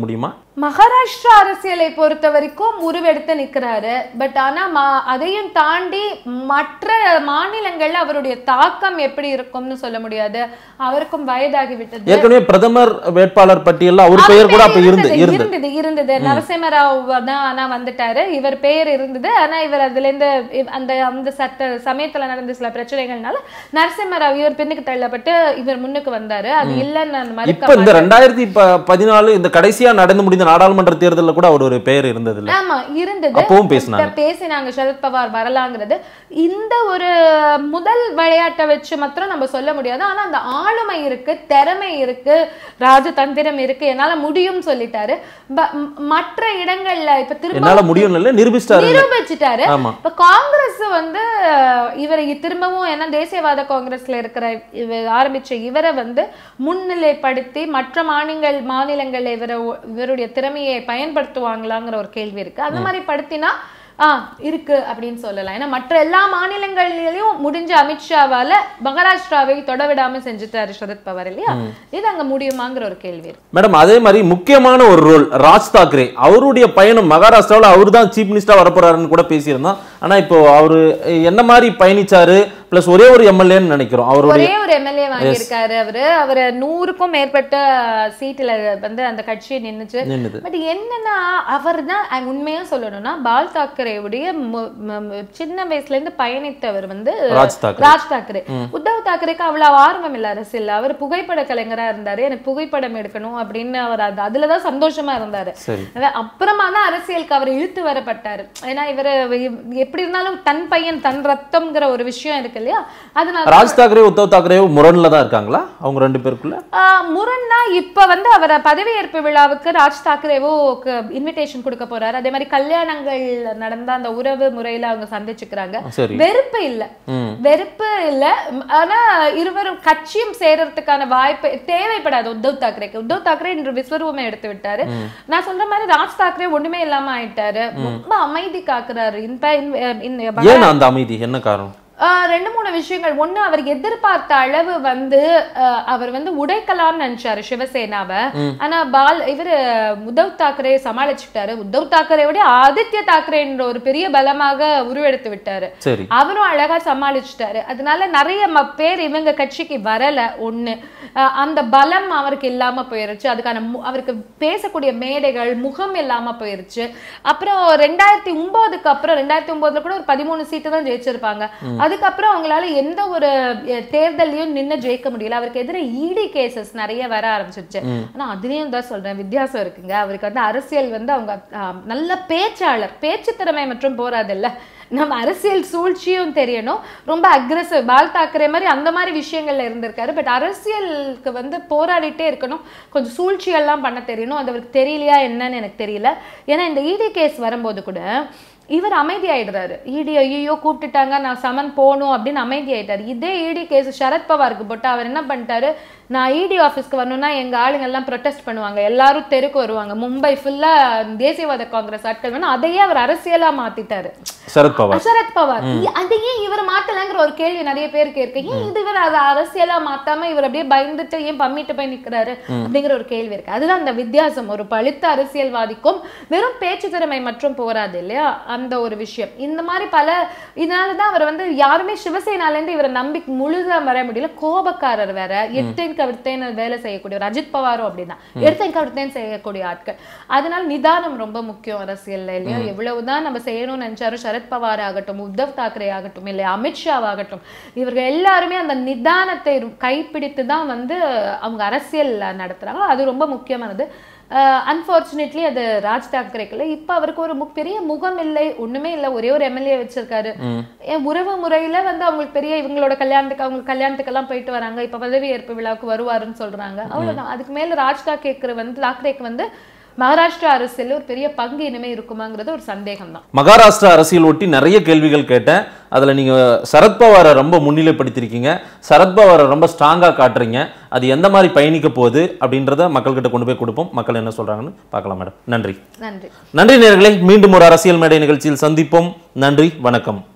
மகாராஷ்டிரா அரசியலை பொறுத்த வரைக்கும் உருவெடுத்து நிக்கிறாரு பட் ஆனா மா- அதையும் தாண்டி மற்ற மாநிலங்கள்ல அவருடைய தாக்கம் எப்படி இருக்கும்னு சொல்ல முடியாது அவருக்கும் வயதாகி விட்டது ஏற்கனவே பிரதமர் வேட்பாளர் பட்டியல்ல அவர் பெயர் கூட அப்ப இருந்து இருந்து இருந்தது இருந்தது நரசிம்மராவ் தான் ஆனா வந்துட்டாரு இவர் பெயர் இருந்தது ஆனா இவர் அதுல இருந்து இவ்- அந்த அந்த சட்ட சமயத்துல நடந்த சில பிரச்சனைகள்னால நரசிம்மராவ் இவர் பின்னுக்கு தள்ளப்பட்டு இவர் முன்னுக்கு வந்தாரு அது இல்லைன்னு நான் மறுக்க இப்ப இந்த மாட்டேன். ரெண்டாயிரத்தி பதினாலு இந்த கடைசியா நடந்து முடிந்த நாடாளுமன்ற தேர்தல்ல கூட அவர் ஒரு பெயர் இருந்தது இல்ல ஆமா இருந்தது அப்பவும் பேசினாங்க. இப்ப பேசினாங்க சரத்பவார் வரலாங்கிறது இந்த ஒரு முதல் விளையாட்டை வச்சு மாத்திரம் நம்ம சொல்ல முடியாது ஆனா அந்த ஆளுமை இருக்கு திறமை இருக்கு ராஜதந்திரம் இருக்கு என்னால முடியும் சொல்லிட்டாரு ப- ம- மற்ற இடங்கள்ல இப்ப என்னால திரும்ப முடியும் இல்ல நிரூபிச்சிட்டாரு நிரூபிச்சிட்டாரு ஆமா இப்ப காங்கிரஸ் வந்து இவரை திரும்பவும் ஏன்னா தேசியவாத காங்கிரஸ்ல இருக்கிற இவர் ஆரம்பிச்ச இவரை வந்து முன்னிலைப்படுத்தி மற்ற மாநிலங்கள் மாநிலங்கள்ல இவரை இவருடைய திறமையை பயன்படுத்துவாங்களாங்கிற ஒரு கேள்வி இருக்கு அந்த மாதிரி படுத்தினா ஆ இருக்கு அப்படின்னு சொல்லலாம் ஏன்னா மற்ற எல்லா மாநிலங்களிலும் முடிஞ்ச அமித்ஷாவால மகாராஷ்டிராவை தொட விடாம செஞ்சுட்டாரு சரத் பவார் இல்லையா இது அங்க முடியுமாங்கிற ஒரு கேள்வி இருக்கு மேடம் அதே மாதிரி முக்கியமான ஒரு ரோல் ராஜ் தாக்கரே அவருடைய பயணம் மகாராஷ்டிராவில் அவர் தான் சீஃப் மினிஸ்டரா வரப்போறாருன்னு கூட பேசியிருந்தோம் ஆனா இப்போ அவரு என்ன மாதிரி பயணிச்சாரு பிளஸ் ஒரே ஒரு எம்எல்ஏன்னு நினைக்கிறோம் அவருடைய ஒரே ஒரு எம்எல்ஏ வாங்கியிருக்காரு அவரு அவரு நூறுக்கும் மேற்பட்ட சீட்டுல வந்து அந்த கட்சி நின்னுச்சு நின்னுது பட் என்னன்னா அவர் தான் உண்மையா சொல்லணும்னா பால் தாக்கரேவுடைய மு- ம- ம- சின்ன வயசுல இருந்து பயணித்தவர் வந்து ராஜ் தாக்கரே ராஜ் தாக்கரே உத்தவ் தாக்கரேக்கு அவ்வளவு ஆர்வம் இல்ல அரசியல் அவர் புகைப்பட கலைஞரா இருந்தாரு எனக்கு புகைப்படம் எடுக்கணும் அப்படின்னு அவர் அது அதுலதான் சந்தோஷமா இருந்தாரு சரி அவ- அப்புறமா தான் அரசியலுக்கு அவர் இழுத்து வரப்பட்டாரு ஏன்னா இவர் எப்படி இருந்தாலும் தன் பையன் தன் ரத்தம்ங்கிற ஒரு விஷயம் இருக்கு இல்லையா அதனால ராஜ் தாக்கரே உத்தவ் தாக்கரே முரண்ல தான் இருக்காங்களா அவங்க ரெண்டு பேருக்குள்ள ஆஹ் முரண்னா இப்ப வந்து அவரை பதவியேற்பு விழாவுக்கு ராஜ் தாக்கரேவோ இன்விடேஷன் கொடுக்க போறாரு அதே மாதிரி கல்யாணங்கள் நடந்த அந்த உறவு முறையில அவங்க சந்திச்சுக்கிறாங்க சரி வெறுப்பு இல்ல ம் வெறுப்பு இல்ல ம், ஆனா இருவரும் கட்சியும் சேரறதுக்கான வாய்ப்பு தேவைப்படாது உத்தவ் தாக்கரேக்கு உத்தவ் தாக்கரே இன்று விஸ்வரூபம் எடுத்து விட்டாரு நான் சொல்ற மாதிரி ராஜ் தாக்கரே ஒண்ணுமே இல்லாம ஆயிட்டாரு ரொம்ப அமைதி காக்குறாரு இந்த இந்த- ஏன் அந்த அமைதி என்ன காரணம் ஆஹ் ரெண்டு மூணு விஷயங்கள் ஒண்ணு அவர் எதிர்பார்த்த அளவு வந்து ஆஹ் அவர் வந்து உடைக்கலாம்னு நினைச்சாரு சிவசேனாவை ஆனா பால் இவரு உத்தவ் தாக்கரே சமாளிச்சுட்டாரு உத்தவ் தாக்கரே விட ஆதித்ய தாக்கரேன்ற ஒரு பெரிய பலமாக உருவெடுத்து விட்டாரு சரி அவரும் அழகா சமாளிச்சுட்டாரு அதனால நிறைய ம- பேர் இவங்க கட்சிக்கு வரல ஒண்ணு அஹ் அந்த பலம் அவருக்கு இல்லாம போயிருச்சு அதுக்கான மு- அவருக்கு பேசக்கூடிய மேடைகள் முகம் இல்லாம போயிருச்சு அப்புறம் ரெண்டாயிரத்தி ஒன்பதுக்கு அப்புறம் ரெண்டாயிரத்தி ஒன்பதுல கூட ஒரு பதிமூணு சீட்டு தான் ஜெயிச்சிருப்பாங்க அதுக்கப்புறம் அவங்களால எந்த ஒரு அஹ், தேர்தல்லையும் நின்னு ஜெயிக்க முடியல அவருக்கு எதிர இடி கேசஸ் நிறைய வர ஆரம்பிச்சிருச்சு ஆனா அதுலயும் தான் சொல்றேன் வித்தியாசம் இருக்குங்க அவருக்கு வந்து அரசியல் வந்து அவங்க அஹ், நல்ல பேச்சாளர் பேச்சு திறமை மற்றும் போறாதில்ல நம்ம அரசியல் சூழ்ச்சியும் தெரியணும் ரொம்ப அக்ரெசிவ் பால் தாக்கரே மாதிரி அந்த மாதிரி விஷயங்கள்ல இருந்திருக்காரு பட் அரசியலுக்கு வந்து போராடிட்டே இருக்கணும் கொஞ்சம் சூழ்ச்சியெல்லாம் பண்ண தெரியணும் அது அவருக்கு தெரியலையா என்னன்னு எனக்கு தெரியல ஏன்னா இந்த இடி கேஸ் வரும்போது கூட இவர் அமைதி ஆயிடுறாரு இடி ஐயோ கூப்பிட்டுட்டாங்க நான் சமன் போகணும் அப்படின்னு அமைதி ஆயிட்டாரு இதே இடி கேஸ் சரத்பவாருக்கு போட்டு அவர் என்ன பண்ணிட்டாரு நான் இடி ஆஃபீஸ்க்கு வரணும்னா எங்க ஆளுங்க எல்லாம் ப்ரொடெஸ்ட் பண்ணுவாங்க எல்லாரும் தெருக்கு வருவாங்க மும்பை ஃபுல்லா தேசியவாத காங்கிரஸ் ஆட்கள் வேணும் அதையே அவர் அரசியலா மாத்திட்டாரு சரத் பவார் சரத் பவார் இ- அது ஏன் இவர் மாத்தலங்கிற ஒரு கேள்வி நிறைய பேருக்கு இருக்கு ஏன் இது இவர் அதை அரசியலா மாத்தாம இவர் அப்படியே பயந்துட்டு ஏன் பம்மிட்டு போய் நிக்கிறாரு அப்படிங்கிற ஒரு கேள்வி இருக்கு அதுதான் அந்த வித்தியாசம் ஒரு பழுத்த அரசியல்வாதிக்கும் வெறும் பேச்சு திறமை மற்றும் போராது இல்லையா அந்த ஒரு விஷயம் இந்த மாதிரி பல இதனாலதான் அவர் வந்து யாருமே சிவசேனால இருந்து இவரை நம்பி முழுதா வர முடியல கோபக்காரர் வேற எடுத்தேன் கவிழ்த்தேன் வேலை செய்யக்கூடியவர் அஜித் பவாரும் அப்படிதான் எடுத்தேன் கவிழ்த்தேன் செய்யக்கூடிய ஆட்கள் அதனால நிதானம் ரொம்ப முக்கியம் அரசியல்ல இல்லையா எவ்வளவுதான் நம்ம செய்யணும்னு நினைச்சாலும் சரத் பவார் ஆகட்டும் உத்தவ் தாக்கரே ஆகட்டும் இல்லை அமித்ஷாவாகட்டும் இவர்கள் எல்லாருமே அந்த நிதானத்தை கைப்பிடித்து தான் வந்து அவங்க அரசியல் நடத்துறாங்க அது ரொம்ப முக்கியமானது அன்பார்ச்சுனேட்லி அது ராஜ் தாக்கரேக்குல இப்ப அவருக்கு ஒரு மு- பெரிய முகம் இல்லை ஒண்ணுமே இல்லை ஒரே ஒரு எம்எல்ஏ வச்சிருக்காரு என் உறவு முறையில வந்து அவங்களுக்கு பெரிய இவங்களோட கல்யாணத்துக்கு அவங்க கல்யாணத்துக்கெல்லாம் போயிட்டு வராங்க இப்ப பதவி ஏற்பு விழாவுக்கு வருவாருன்னு சொல்றாங்க அவ்வளவுதான் அதுக்கு மேல ராஜ் தாக்கரேக்கு வந்து தாக்கரேக்கு வந்து மகாராஷ்டிரா அரசியல்ல ஒரு பெரிய பங்கு இனிமே இருக்குமாங்கிறது ஒரு சந்தேகம் தான் மகாராஷ்டிரா அரசியல் ஒட்டி நிறைய கேள்விகள் கேட்டேன் அதுல நீங்க சரத்பவாரை ரொம்ப முன்னிலைப்படுத்திருக்கீங்க சரத்பவாரை ரொம்ப ஸ்ட்ராங்கா காட்டுறீங்க அது எந்த மாதிரி பயணிக்க போகுது அப்படின்றத மக்கள்கிட்ட கொண்டு போய் கொடுப்போம் மக்கள் என்ன சொல்றாங்கன்னு பார்க்கலாம் மேடம் நன்றி நன்றி நன்றி நேர்களே மீண்டும் ஒரு அரசியல் மேடை நிகழ்ச்சியில் சந்திப்போம் நன்றி வணக்கம்